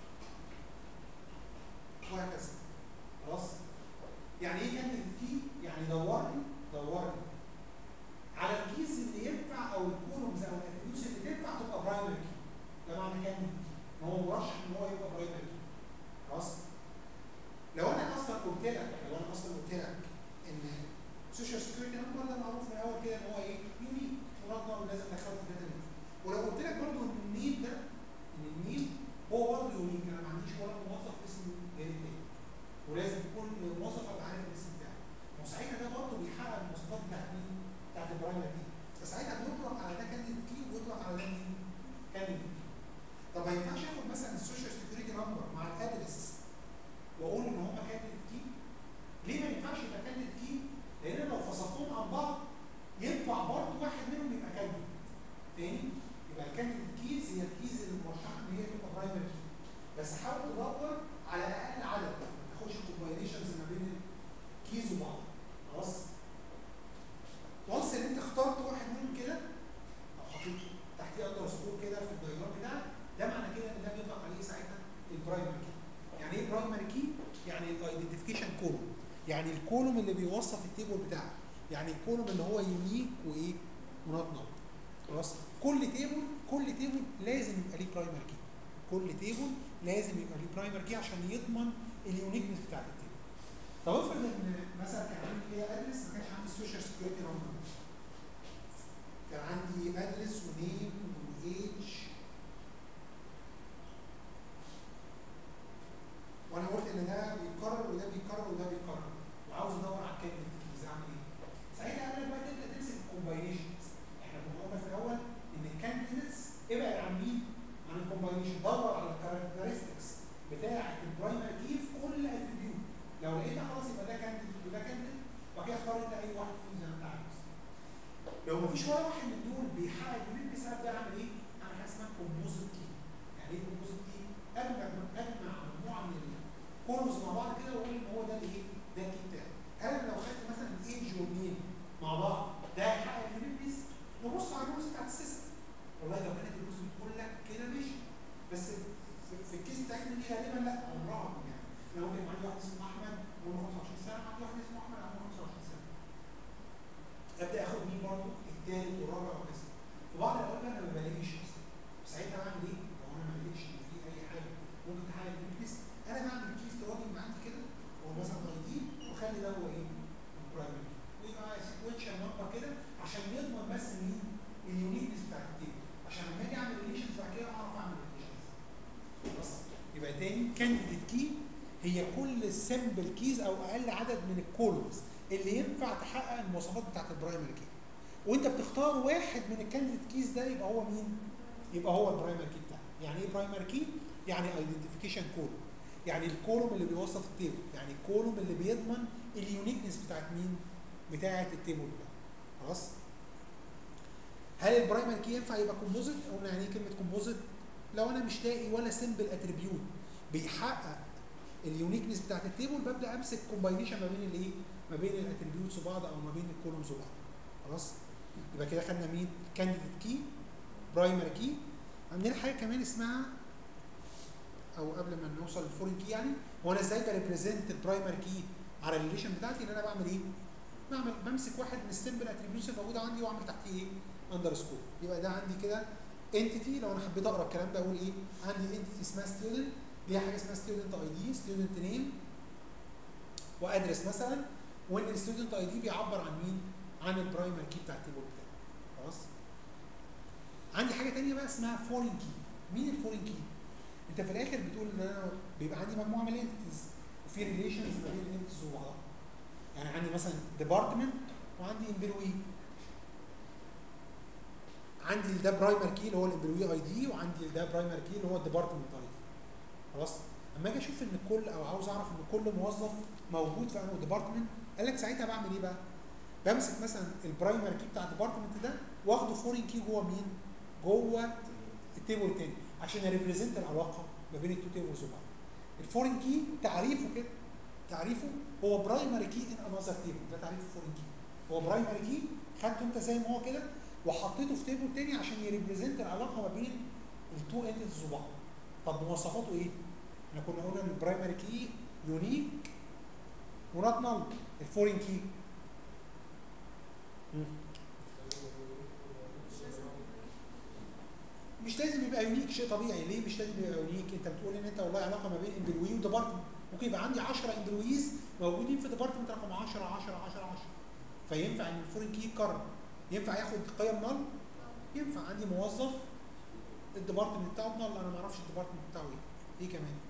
وهكذا خلاص يعني ايه كان الكي يعني دورني دورني على الكيز اللي ينفع او الكولومز او الاتريبيوتس اللي تنفع تبقى برايمري كي ده معنى كان الكي ان هو مرشح ان هو يبقى برايمري كي خلاص لو انا اصلا قلت لك لو انا اصلا قلت لك ان سوشيال سكيورتي نمبر ده معروف من الاول كده ان هو ايه يونيك منظم ولازم ندخله في الداتا بيز ولو قلت لك برضه ان النيم ده ان النيم هو برضه يونيك انا ما عنديش ولا موظف اسمه غير التاني ولازم يكون الموظف ابقى عارف الاسم بتاعه وساعتها ده برضه بيحقق المواصفات بتاعت مين؟ بتاعت البرايمر دي فساعتها بيطلق على ده كانديد كي ويطلق على ده مين؟ كانديد كي طب ما ينفعش اخد مثلا السوشيال سكيورتي نمبر مع الادرس واقول ان هم كانديد كي ليه ما ينفعش يبقى كانديد كي؟ لان لو فصلتهم عن بعض ينفع برضه واحد منهم يبقى كانديد تاني يبقى الكانديد كيز هي الكيز اللي مرشحه ان هي تبقى برايمر كي بس حاول تدور على اقل عدد ما تاخدش كومباينيشنز ما بين الكيز وبعض خلاص وانس ان انت اخترت واحد منهم كده او حطيت تحتيه اندر سكور كده في الدايجرام بتاعك ده معنى كده ان ده بيطلق عليه ساعتها البرايمر كي يعني ايه برايمر كي؟ يعني الايدنتيفيكيشن كولوم يعني الكولوم اللي بيوصف التيبل بتاعك يعني الكولوم اللي هو يونيك وايه ونوت نوت خلاص كل تيبل كل تيبل لازم يبقى ليه برايمر كي كل تيبل لازم يبقى ليه برايمر كي عشان يضمن اليونيكنس بتاعت التيبل طب افرض ان مثلا كان عندي كده ادرس ما كانش عندي سوشيال سكيورتي نمبر كان عندي ادرس ونيم وايج وانا قلت ان ده بيتكرر وده بيتكرر وده بيتكرر وعاوز ادور على الكلمه كيز اعمل ايه؟ ساعتها قبل بقى تبدا تمسك الكومباينيشنز احنا كنا قلنا في الاول ان الكانديديتس ابعد عن مين؟ عن الكومباينيشن دور على الكاركترستكس بتاعه البرايمري كي في كل اتريبيوت لو لقيتها خلاص يبقى ده كانديديت وده كانديديت وبعد كده اختار انت اي واحد فيهم زي ما انت عايز لو مفيش ولا واحد من دول بيحقق اليونيك سبب ده اعمل ايه؟ اعمل حاجه اسمها كومبوزيت كي يعني ايه كومبوزيت كي؟ اجمع اجمع مجموعه من الكولومز مع بعض كده واقول ان هو ده الايه؟ ده الكي بتاعي هل لو خدت مثلا الايدج والنيم مع بعض ده هيحقق اليونيكنس نبص على الرولز بتاعت السيستم والله لو كانت الرولز بتقول لك كده ماشي بس في- في الكيس بتاعتنا دي غالبا لا عمرها ما يعني انا ممكن يبقى عندي واحد اسمه احمد عمره 25 سنه عندي واحد اسمه احمد عمره 25 سنه ابدا اخد مين برضه الثالث والرابع وكذا في بعض الاوقات انا ما بلاقيش اصلا ساعتها بعمل ايه؟ لو انا ما لقيتش ان في اي حاجه ممكن تحقق اليونيكنس انا بعمل كيس تراجم عندي كده هو مثلا اي دي واخلي ده هو ايه؟ البرايمري ويبقى سيكونشال نمبر كده عشان يضمن بس مين؟ اليونيكنس بتاع التيبل عشان لما اجي اعمل ريليشنز بعد كده اعرف اعمل ريليشنز بس يبقى تاني كانديديت كي هي كل سمبل كيز او اقل عدد من الكولومز اللي ينفع تحقق المواصفات بتاعت البرايمري كي وانت بتختار واحد من الكانديديت كيز ده يبقى هو مين؟ يبقى هو البرايمري كي بتاعك يعني ايه برايمري كي؟ يعني ايدنتيفيكيشن كولوم يعني الكولوم اللي بيوصف التيبل يعني الكولوم اللي بيضمن اليونيكنس بتاعت مين؟ بتاعت التيبل بتاعك خلاص؟ هل البرايمري كي ينفع يبقى كومبوزيت؟ قلنا يعني ايه كلمه كومبوزيت؟ لو انا مش لاقي ولا سمبل اتريبيوت بيحقق اليونيكنس بتاعت التيبل ببدا امسك كومباينيشن ما بين الايه؟ ما بين الاتريبيوتس وبعض او ما بين الكولومز وبعض خلاص؟ يبقى كده خدنا مين؟ كانديديت كي برايمري كي عندنا حاجه كمان اسمها او قبل ما نوصل للفورين كي يعني هو انا ازاي بريبريزنت البرايمري كي على الريليشن بتاعتي ان انا بعمل ايه؟ بعمل بمسك واحد من السمبل اتريبيوتس الموجوده عندي واعمل تحتيه ايه؟ اندرسكور يبقى ده عندي كده انتيتي لو انا حبيت اقرا الكلام ده اقول ايه؟ عندي انتيتي اسمها ستودنت ليها حاجه اسمها ستودنت اي دي ستودنت نيم وادرس مثلا وان الستودنت اي دي بيعبر عن مين؟ عن البرايمري كي بتاع التيبل بتاعي خلاص؟ عندي حاجه ثانيه بقى اسمها فورين كي مين الفورين كي؟ انت في الاخر بتقول ان انا بيبقى عندي مجموعه من الانتيتيز وفي ريليشنز ما بين الانتيتيز وبعضها يعني عندي مثلا ديبارتمنت وعندي امبلوي عندي ده برايمر كي اللي هو الامبلوي اي دي وعندي ده برايمر كي اللي هو الديبارتمنت اي دي خلاص اما اجي اشوف ان كل او عاوز اعرف ان كل موظف موجود في انه ديبارتمنت قال لك ساعتها بعمل ايه بقى؟ بمسك مثلا البرايمري كي بتاع الديبارتمنت ده واخده فورين كي جوه مين؟ جوه التيبل التاني عشان يريبريزنت العلاقه ما بين التو تيبلز وبعض. الفورين كي تعريفه كده تعريفه هو برايمري كي ان انذر تيبل ده تعريف الفورين كي هو برايمري كي خدته انت زي ما هو كده وحطيته في تيبل تاني عشان يريبريزنت العلاقه ما بين التو انتيتيز وبعض. طب مواصفاته ايه؟ احنا كنا قلنا ان البرايمري كي يونيك ونوت نل الفورين كي مش لازم يبقى يونيك شيء طبيعي ليه مش لازم يبقى يونيك انت بتقول ان انت والله علاقه ما بين امبلوي وديبارتمنت ممكن يبقى عندي 10 امبلويز موجودين في ديبارتمنت رقم 10 10 10 10 فينفع ان الفورين كي يتكرر ينفع ياخد قيم نل ينفع عندي موظف الديبارتمنت بتاعه نل انا ما اعرفش الديبارتمنت بتاعه ايه ايه كمان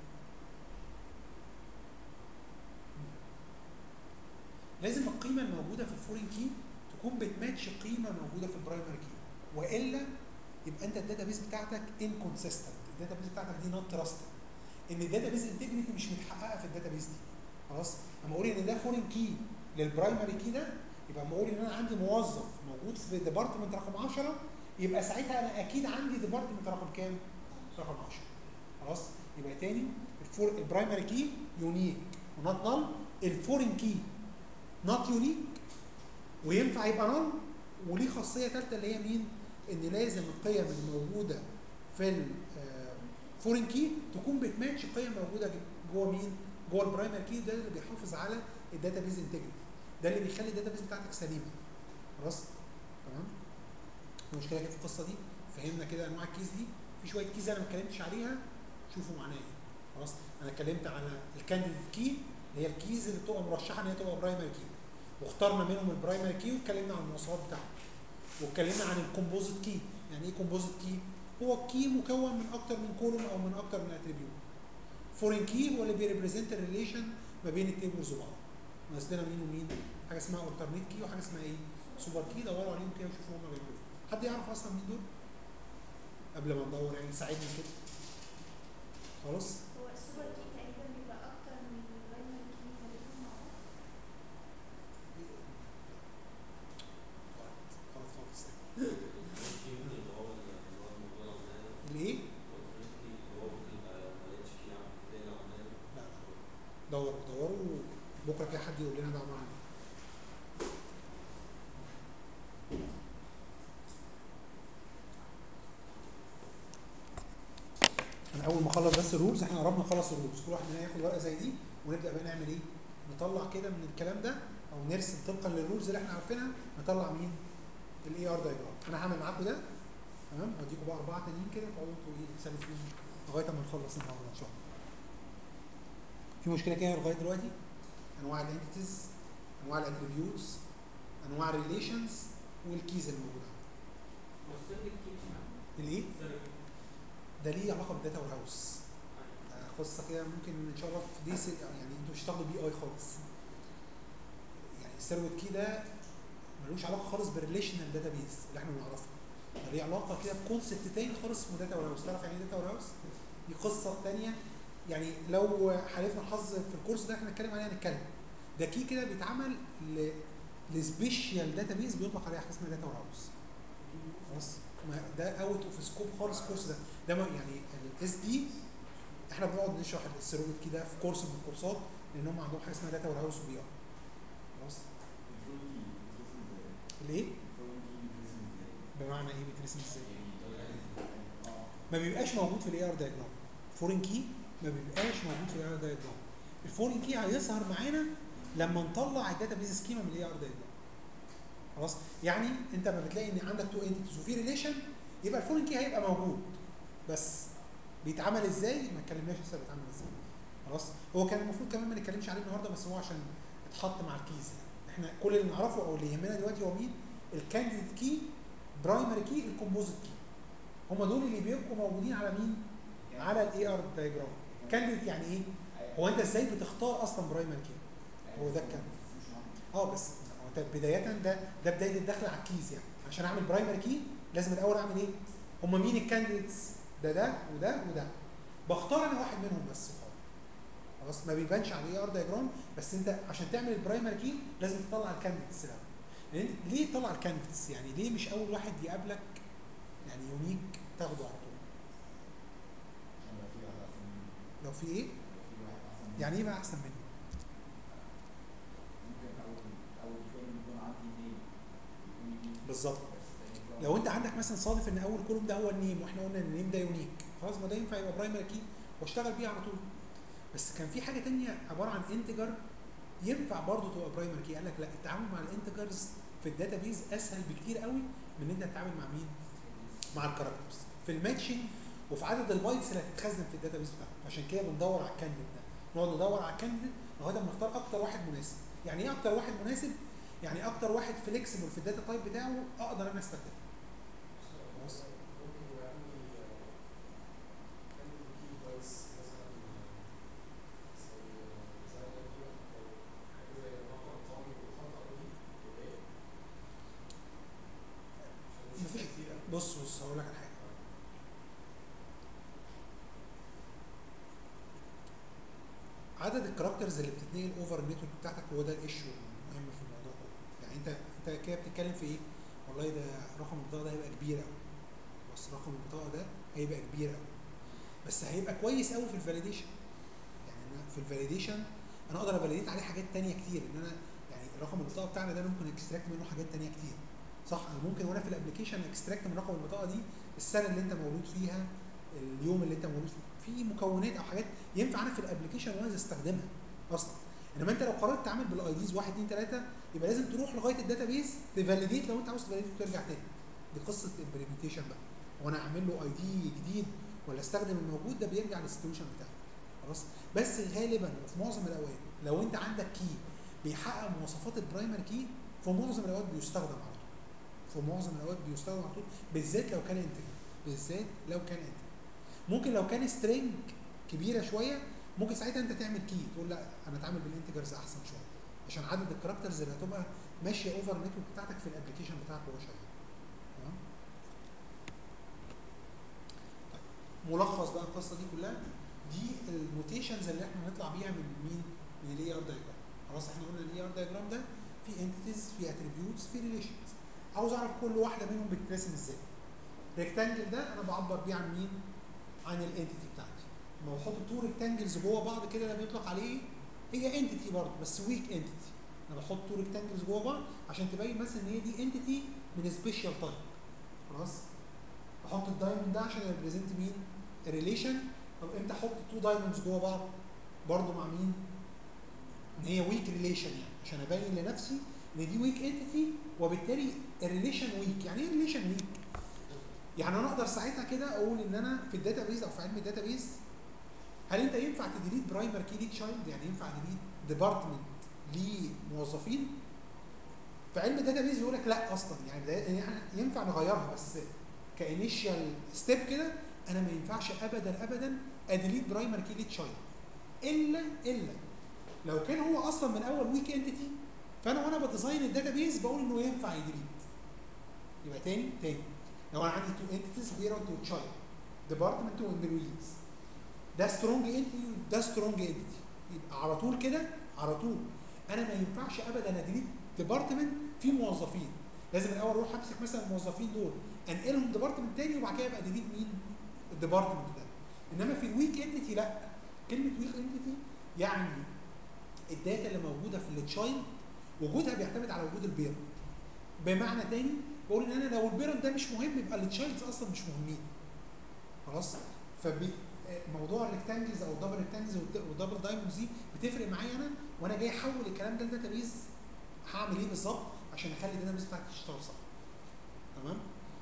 لازم القيمه الموجوده في الفورين كي تكون بتماتش قيمه موجوده في البرايمري كي والا يبقى انت الداتابيز بتاعتك انكونسيستنت الداتابيز بتاعتك دي نوت تراستد ان الداتابيز انتجريتي مش متحققه في الداتابيز دي خلاص لما اقول ان ده فورين كي للبرايمري كي ده يبقى لما اقول ان انا عندي موظف موجود في ديبارتمنت رقم 10 يبقى ساعتها انا اكيد عندي ديبارتمنت رقم كام؟ رقم 10 خلاص يبقى تاني الفور البرايمري كي يونيك ونوت نل الفورين كي نوت يونيك وينفع يبقى نل وليه خاصيه ثالثه اللي هي مين؟ ان لازم القيم الموجوده في الفورين كي تكون بتماتش قيم موجوده جوه مين؟ جوه البرايمري كي ده اللي بيحافظ على الداتابيز انتجريتي ده اللي بيخلي الداتابيز بتاعتك سليمه خلاص؟ تمام؟ المشكله كده في القصه دي فهمنا كده انواع الكيز دي في شويه كيز انا ما اتكلمتش عليها شوفوا معناها ايه خلاص انا اتكلمت على الكانديديت كي اللي هي الكيز اللي بتبقى مرشحه ان هي تبقى برايمري كي واخترنا منهم البرايمري كي واتكلمنا عن المواصفات بتاعته واتكلمنا عن الكومبوزيت كي يعني ايه كومبوزيت كي هو كي مكون من اكتر من كولوم او من اكتر من اتريبيوت فورين كي هو اللي بيريبريزنت الريليشن ما بين التيبلز وبعض ناقص لنا مين ومين حاجه اسمها الترنيت كي وحاجه اسمها ايه سوبر كي دوروا عليهم كده وشوفوا هم بيعملوا ايه حد يعرف اصلا مين دول قبل ما ندور يعني يساعدنا كده خلاص هو السوبر كي تقريبا بيبقى اكتر من البرايمري كي تقريبا مع بعض غلط غلط خالص في ممكن اللي هو اللي هو الموضوع ده الايه؟ اللي هو ممكن يبقى ما لقيتش كي عم تلاقي عمال لا دوروا دوروا بكره كده حد يقول لنا ده عباره عن ايه انا اول ما اخلص بس الرولز احنا قربنا نخلص الرولز كل واحد مننا ياخد ورقه زي دي ونبدا بقى نعمل ايه؟ نطلع كده من الكلام ده او نرسم طبقا للرولز اللي احنا عارفينها نطلع مين؟ الاي ار دايجرام انا هعمل معاكم ده تمام هديكم بقى اربعه تانيين كده تقعدوا انتوا ايه تسالوا فيهم لغايه ما نخلص النهارده ان شاء الله. في مشكله كده لغايه دلوقتي؟ انواع الانتيتيز انواع الاتريبيوتس انواع الريليشنز والكيز الموجوده هو السيرفر كي مش معاك الايه؟ السيرفر ده ليه علاقه بالداتا وير هاوس آه، قصه كده ممكن ان شاء الله في دي سي يعني انتوا مش هتاخدوا بي اي خالص يعني السيرفت كي ده ملوش علاقه خالص بالريليشنال داتا بيز اللي احنا بنعرفه ده ليه علاقه كده بكونسبت تاني خالص اسمه داتا وير هاوس تعرف يعني ايه داتا وير هاوس؟ دي قصه تانيه يعني لو حالفنا الحظ في الكورس ده احنا هنتكلم عليها هنتكلم ده كي كده بيتعمل ل لسبيشال داتا بيز بيطلق عليها حاجه اسمها داتا وير هاوس خلاص ما ده اوت اوف سكوب خالص الكورس ده ده ما يعني الاس دي احنا بنقعد نشرح السيروبيت كي ده في كورس من الكورسات لان هم عندهم حاجه اسمها داتا وير هاوس وبي ار خلاص الايه؟ بمعنى ايه بيترسم ازاي؟ ما بيبقاش موجود في الاي ار دايجرام فورين كي ما بيبقاش موجود في الاي ار دايجرام الفورين كي هيظهر معانا لما نطلع الداتا بيز سكيما من الاي ار دايجرام خلاص يعني انت ما بتلاقي ان عندك تو انتيتيز وفي ريليشن يبقى الفورين كي هيبقى موجود بس بيتعمل ازاي ما اتكلمناش لسه بيتعمل ازاي خلاص هو كان المفروض كمان ما نتكلمش عليه النهارده بس هو عشان اتحط مع الكيز يعني احنا كل اللي نعرفه او اللي يهمنا دلوقتي هو مين الكانديديت كي برايمري كي الكومبوزيت كي هم دول اللي بيبقوا موجودين على مين على الاي ار دايجرام كانديديت يعني ايه هو انت ازاي بتختار اصلا برايمري كي هو ده الكانديديت اه بس هو انت بدايه ده ده بدايه الدخل على الكيز يعني عشان اعمل برايمري كي لازم الاول اعمل ايه هم مين الكانديديتس ده ده وده وده بختار انا واحد منهم بس خالص خلاص ما بيبانش على الاي ار دايجرام بس انت عشان تعمل البرايمري كي لازم تطلع الكانديدتس الاول لان انت- ليه تطلع الكانديدتس يعني ليه مش اول واحد يقابلك يعني يونيك تاخده على طول عشان لو في واحد احسن مني لو في ايه لو في واحد احسن مني يعني ايه بقى احسن منه ممكن اول اول كلمه يكون عندي نيم يكون يونيك بالظبط بس تاني كلمة- لو انت عندك مثلا صادف ان اول كولوم ده هو النيم واحنا قلنا ان النيم ده يونيك خلاص ما ده ينفع يبقى برايمري كي واشتغل بيه على طول بس كان في حاجه تانية عباره عن انتجر ينفع برضه تبقى برايمري كي قال لك لا التعامل مع الانتجرز في الداتابيز اسهل بكتير قوي من ان انت تتعامل مع مين؟ مع الكاركترز في الماتشنج وفي عدد البايتس اللي هتتخزن في الداتابيز بتاعتك عشان كده بندور على الكانديد ده نقعد ندور على الكانديد لغايه ما نختار اكتر واحد مناسب يعني ايه اكتر واحد مناسب؟ يعني اكتر واحد فليكسبل في الداتا تايب بتاعه اقدر انا استخدمه خلاص. ممكن يبقى عندي عندي كي كويس مثلا زي زي ما قلت لك حاجه زي رقم طعمي وخطأ دي كده عشان مش مفيش- كتير أوي. بص بص هقول لك على حاجه عدد الكاركترز اللي بتتنقل اوفر النتورك بتاعتك هو ده الايشو المهم في الموضوع كله يعني انت انت كده بتتكلم في ايه والله ده رقم البطاقه ده هيبقى كبير قوي بس رقم البطاقه ده هيبقى كبير قوي بس هيبقى كويس قوي في الفاليديشن يعني انا في الفاليديشن انا اقدر افاليديت عليه حاجات تانية كتير ان انا يعني رقم البطاقه بتاعنا ده ممكن اكستراكت منه حاجات تانية كتير صح انا ممكن وانا في الابلكيشن اكستراكت من رقم البطاقه دي السنه اللي انت مولود فيها اليوم اللي انت مولود فيه في مكونات او حاجات ينفع انا في الابلكيشن وانا استخدمها اصلا انما انت لو قررت تعمل بالاي ديز 1 2 3 يبقى لازم تروح لغايه الداتابيز تفاليديت لو انت عاوز تفاليديت وترجع تاني دي قصه الامبلمنتيشن بقى وانا اعمل له اي دي جديد ولا استخدم الموجود ده بيرجع للسيتويشن بتاعه خلاص بس غالبا وفي معظم الاوقات لو انت عندك كي بيحقق مواصفات البرايمر كي في معظم الاوقات بيستخدم على طول في معظم الاوقات بيستخدم على طول بالذات لو كان انتجر بالذات لو كان انتجر ممكن لو كان سترينج كبيره شويه ممكن ساعتها انت تعمل كي تقول لا انا اتعامل بالانتجرز احسن شويه عشان عدد الكاركترز اللي هتبقى ماشيه اوفر النتورك بتاعتك في الابلكيشن بتاعك وهو شغال تمام طيب ملخص بقى القصه دي كلها دي النوتيشنز اللي احنا هنطلع بيها من مين؟ من الاي ار دايجرام خلاص احنا قلنا الاي ار دايجرام ده في انتيتيز في اتريبيوتس في ريليشنز عاوز اعرف كل واحده منهم بتترسم ازاي ريكتانجل ده انا بعبر بيه عن مين؟ عن الانتيتي بتاعتي لما بحط تو ريكتانجلز جوه بعض كده ده بيطلق عليه ايه؟ هي انتيتي برضه بس ويك انتيتي انا بحط تو ريكتانجلز جوه بعض عشان تبين مثلا ان هي دي انتيتي من سبيشال تايب خلاص بحط الدايموند ده عشان يريبريزنت مين؟ الريليشن طب امتى احط تو دايموندز جوه بعض؟ برضه مع مين؟ ان هي ويك ريليشن يعني عشان ابين لنفسي ان دي ويك انتيتي وبالتالي الريليشن ويك يعني ايه ريليشن ويك؟ يعني انا اقدر ساعتها كده اقول ان انا في الداتابيز او في علم الداتابيز هل انت ينفع تديليت برايمر كي ليه تشايلد يعني ينفع تديليت ديبارتمنت ليه موظفين في علم الداتابيز يقول لك لا اصلا يعني ده يعني ينفع نغيرها بس كانيشال ستيب كده انا ما ينفعش ابدا ابدا اديليت برايمر كي ليه تشايلد الا الا لو كان هو اصلا من اول ويك انتيتي فانا وانا بديزاين الداتابيز بقول انه ينفع يديليت يبقى تاني تاني لو انا عندي تو انتيتيز بيرنت وتشايلد ديبارتمنت وامبلويز ده سترونج انتيتي وده سترونج انتيتي يبقى على طول كده على طول انا ما ينفعش ابدا اديليت ديبارتمنت فيه موظفين لازم الاول اروح امسك مثلا الموظفين دول انقلهم ديبارتمنت تاني وبعد كده ابقى ديليت مين الديبارتمنت ده انما في الويك انتيتي لا كلمه ويك انتيتي يعني الداتا اللي موجوده في التشايلد وجودها بيعتمد على وجود البيرنت بمعنى تاني بقول ان انا لو البيرنت ده مش مهم يبقى التشايلدز اصلا مش مهمين خلاص فبي موضوع الريكتانجلز او الدبل ريكتانجلز والدبل دايموندز دي بتفرق معايا انا وانا جاي احول الكلام ده لداتابيز هعمل ايه بالظبط عشان اخلي الداتابيز بتاعتي تشتغل صح تمام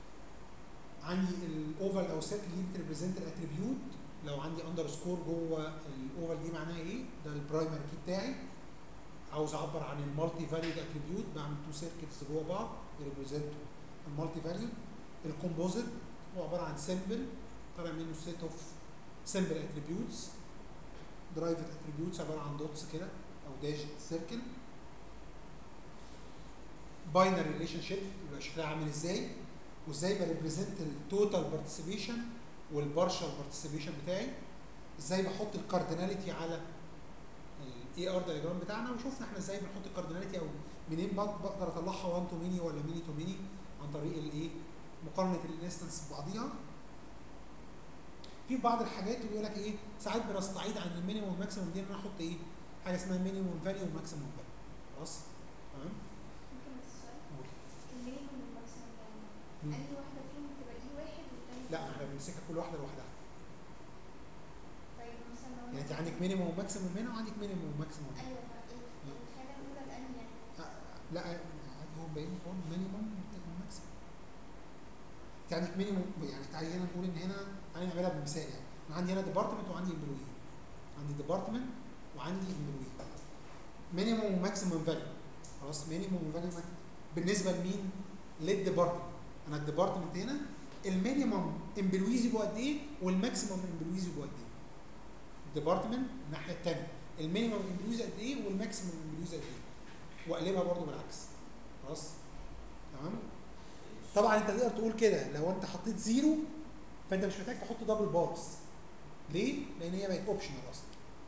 عندي الاوفال او سيركل دي بتريبريزنت الاتريبيوت لو عندي اندرسكور جوه الاوفال دي معناها ايه ده البرايمري كي بتاعي عاوز اعبر عن المالتي فاليود اتريبيوت بعمل تو سيركلز جوه بعض يريبريزنتوا المالتي فاليود الكومبوزيت هو عباره عن سيمبل طالع منه سيت اوف سيمبل اتريبيوتس درايفد اتريبيوتس عباره عن دوتس كده او داش سيركل باينري ريليشن شيب يبقى شكلها عامل ازاي وازاي بريبريزنت التوتال بارتيسيبيشن والبارشال بارتيسيبيشن بتاعي ازاي بحط الكارديناليتي على الاي ار دايجرام بتاعنا وشفنا احنا ازاي بنحط الكارديناليتي او منين بق- بقدر اطلعها 1 تو ميني ولا ميني تو ميني عن طريق الايه مقارنه الانستنس ببعضيها في بعض الحاجات بيقول لك ايه ساعات بنستعيد عن المينيموم والماكسيموم دي ان انا احط ايه حاجه اسمها مينيموم فاليو وماكسيموم فاليو خلاص تمام ممكن بس السؤال قول. المينيموم والماكسيموم يعني مم. أنهي واحدة فيهم تبقى دي واحد والتانية لا ما احنا بنمسكها كل واحده لوحدها طيب مثلا لو يعني انت أنا- عندك مينيموم وماكسيموم هنا وعندك مينيموم وماكسيموم هنا أيوه فإيه الحاجة الأولى الأنهي يعني آه، لا عادي هو باين هو مينيموم وماكسيموم انت عندك مينيموم يعني تعالي هنا نقول ان هنا تعالي نعملها بمثال يعني انا عندي هنا ديبارتمنت وعندي امبلوي عندي ديبارتمنت وعندي امبلوي مينيموم وماكسيموم فاليو خلاص مينيموم وفاليو بالنسبه لمين؟ للديبارتمنت انا الديبارتمنت هنا المينيموم امبلويز يبقوا قد ايه والماكسيموم امبلويز يبقوا قد ايه الديبارتمنت الناحيه الثانيه المينيموم امبلويز قد ايه والماكسيموم امبلويز قد ايه واقلبها برضو بالعكس خلاص تمام طبعا انت تقدر تقول كده لو انت حطيت زيرو فانت مش محتاج تحط دبل بارز ليه؟ لان هي بقت اوبشنال اصلا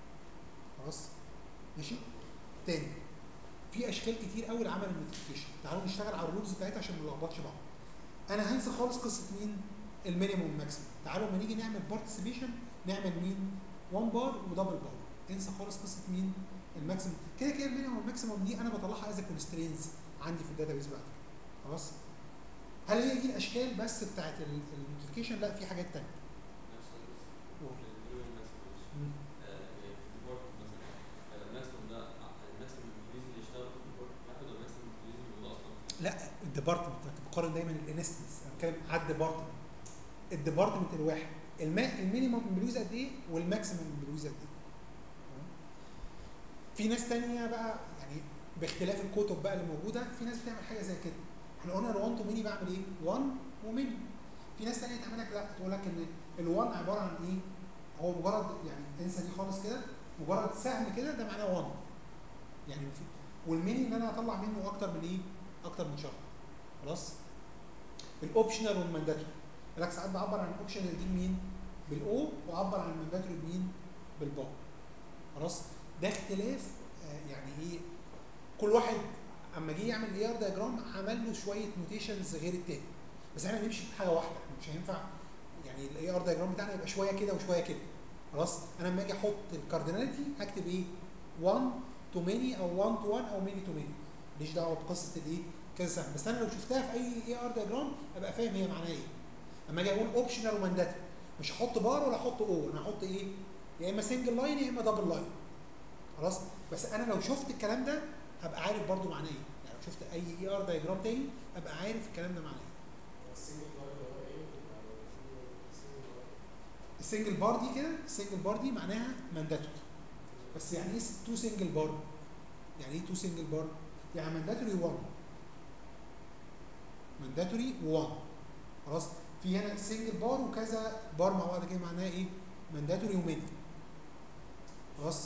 خلاص ماشي تاني في اشكال كتير قوي لعمل النوتيفيكيشن تعالوا نشتغل على الرولز بتاعتها عشان ما نلخبطش بعض انا هنسى خالص قصه مين المينيموم ماكسيموم تعالوا لما نيجي نعمل بارتيسيبيشن نعمل مين 1 بار ودبل بار انسى خالص قصه مين الماكسيموم كده كده المينيموم والماكسيموم دي انا بطلعها از كونسترينز عندي في الداتا بيز بعد كده خلاص هل هي دي الاشكال بس بتاعت النوتيفيكيشن لا في حاجات تانية نفس القصة. قول. المينيمم ماكسيمم. مم. آه، يعني في الديبارتمنت مثلا آه، الماكسيمم ده الماكسيمم الانجليزي اللي يشتغل في الديبارتمنت واحد ولا الماكسيمم الانجليزي اللي موجود اصلا لا الديبارتمنت انت بتقارن دايما الانستنس انا بتكلم على الديبارتمنت الديبارتمنت الواحد الما المينيمم امبلويز قد ايه والماكسيمم امبلويز قد ايه تمام؟ في ناس تانية بقى يعني باختلاف الكتب بقى اللي موجوده في ناس بتعمل حاجه زي كده احنا قلنا ال1 تو ميني بعمل ايه 1 وميني في ناس تانية تعمل لك لا تقول لك ان ال1 عباره عن ايه هو مجرد يعني انسى دي خالص كده مجرد سهم كده ده معناه 1 يعني في والميني ان انا اطلع منه اكتر من ايه اكتر من شرط خلاص الاوبشنال والمانداتوري بالعكس ساعات بعبر عن الاوبشنال دي بمين بالاو واعبر عن المانداتوري بمين بالباء خلاص ده اختلاف آه، يعني ايه كل واحد اما جه يعمل اي ار دايجرام عمل له شويه نوتيشنز غير التاني بس احنا نمشي بحاجه واحده إحنا مش هينفع يعني الاي ار دايجرام بتاعنا يبقى شويه كده وشويه كده خلاص انا لما اجي احط الكارديناليتي هكتب ايه 1 تو ماني او 1 تو 1 او ماني تو ماني ماليش دعوه بقصه الايه كذا سهم بس انا لو شفتها في اي اي ار دايجرام ابقى فاهم هي معناها ايه اما اجي اقول اوبشنال ومانداتري مش هحط بار ولا احط او انا هحط ايه يا اما سنجل لاين يا اما دبل لاين خلاص بس انا لو شفت الكلام ده هبقى عارف برضو معناه ايه يعني لو شفت اي اي ار دايجرام تاني ابقى عارف الكلام ده معناه ايه السنجل بار اللي هو ايه؟ السنجل بار دي كده السنجل بار دي معناها مانداتوري بس يعني ايه تو سنجل بار يعني ايه تو سنجل بار يعني مانداتوري 1 مانداتوري 1 خلاص في هنا سنجل بار وكذا بار مع بعض كده معناها ايه مانداتوري وميني خلاص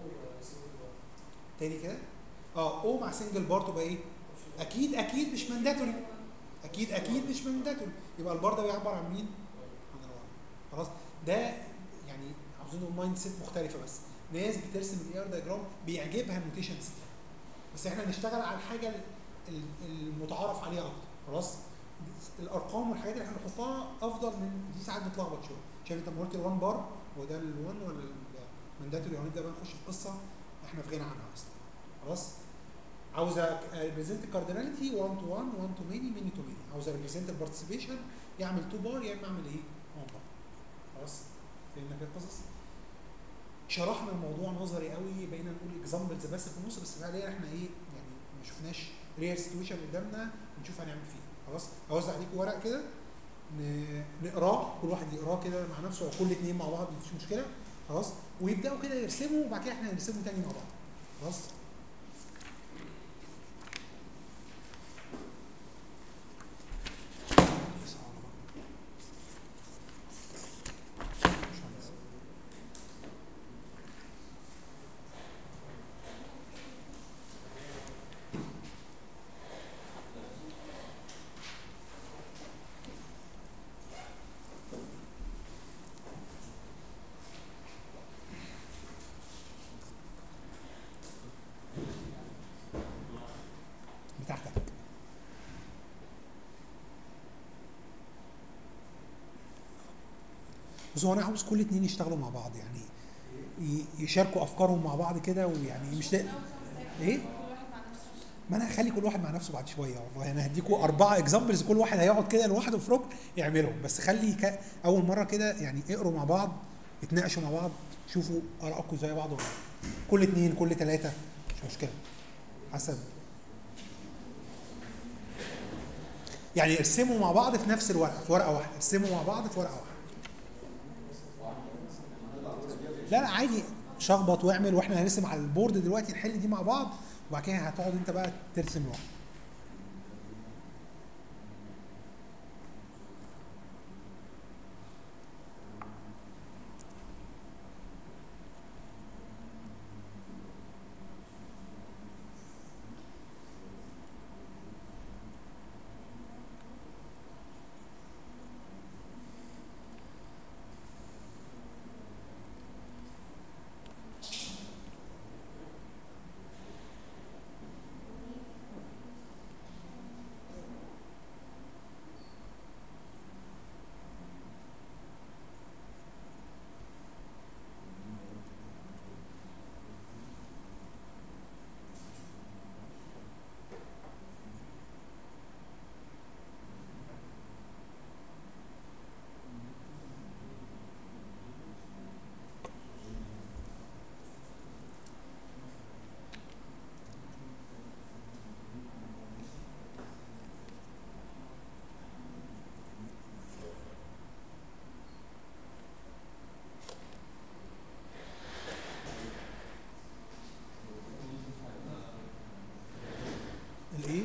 تاني كده اه او مع سنجل بار تبقى ايه اكيد اكيد مش مانداتوري اكيد اكيد مش مانداتوري يبقى البار ده بيعبر عن مين عن الواحد خلاص ده يعني عاوزين نقول مايند سيت مختلفه بس ناس بترسم الاي ار دايجرام بيعجبها النوتيشنز بس احنا هنشتغل على الحاجه ال- ال- المتعارف عليها اكتر خلاص الارقام والحاجات اللي احنا بنحطها افضل من دي ساعات بتلخبط شويه شايف انت لما قلت ال1 بار هو ده ال1 ولا المانداتوري هنبدا بقى نخش في قصه احنا في غنى عنها اصلا خلاص عاوز ريبريزنت الكارديناليتي 1 تو 1 1 تو ميني ميني تو ميني عاوز ريبريزنت البارتيسيبيشن يعمل 2 بار يا اما اعمل ايه 1 بار خلاص فهمنا كده القصص شرحنا الموضوع نظري قوي بقينا نقول اكزامبلز بس في النص بس فعليا احنا ايه يعني ما شفناش ريال سيتويشن قدامنا نشوف هنعمل فيه خلاص اوزع عليكم ورق كده ن- نقراه كل واحد يقراه كده مع نفسه او كل اتنين مع بعض مفيش مشكله خلاص ويبداوا كده يرسموا وبعد كده احنا هنرسمه تاني مع بعض خلاص بس هو انا عاوز كل اتنين يشتغلوا مع بعض يعني ي- يشاركوا افكارهم مع بعض كده ويعني مش ده ايه كل واحد مع نفسه ما انا هخلي كل واحد مع نفسه بعد شويه والله انا هديكوا اربعه اكزامبلز كل واحد هيقعد كده لوحده في ركن يعملهم بس خلي ك... اول مره كده يعني اقروا مع بعض اتناقشوا مع بعض شوفوا ارائكم زي بعض ولا لا. كل اتنين كل تلاته مش مشكله حسب يعني ارسموا مع بعض في نفس الورقه في ورقه واحده ارسموا مع بعض في ورقه واحده لا لا عادي شخبط واعمل واحنا هنرسم على البورد دلوقتي نحل دي مع بعض وبعد كده هتقعد انت بقى ترسم لوحدك الايه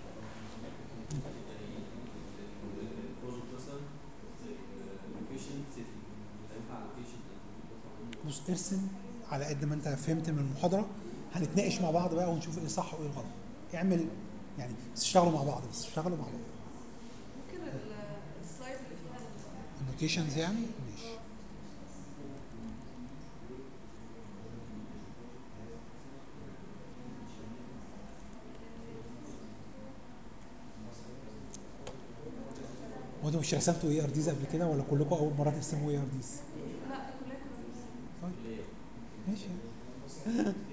البروجكت مثلا لوكيشن سيتي ينفع لوكيشن بص ارسم على قد ما انت فهمت من المحاضره هنتناقش مع بعض بقى ونشوف ايه صح وايه غلط اعمل يعني بس اشتغلوا مع بعض بس اشتغلوا مع بعض ممكن ال- السلايد اللي فيها ال- النوتيشنز يعني ماشي هو انتوا مش رسمتوا اي ار ديز قبل كده ولا كلكم اول مره ترسموا اي ار ديز؟ لا كلها كنا بنرسم. طيب ماشي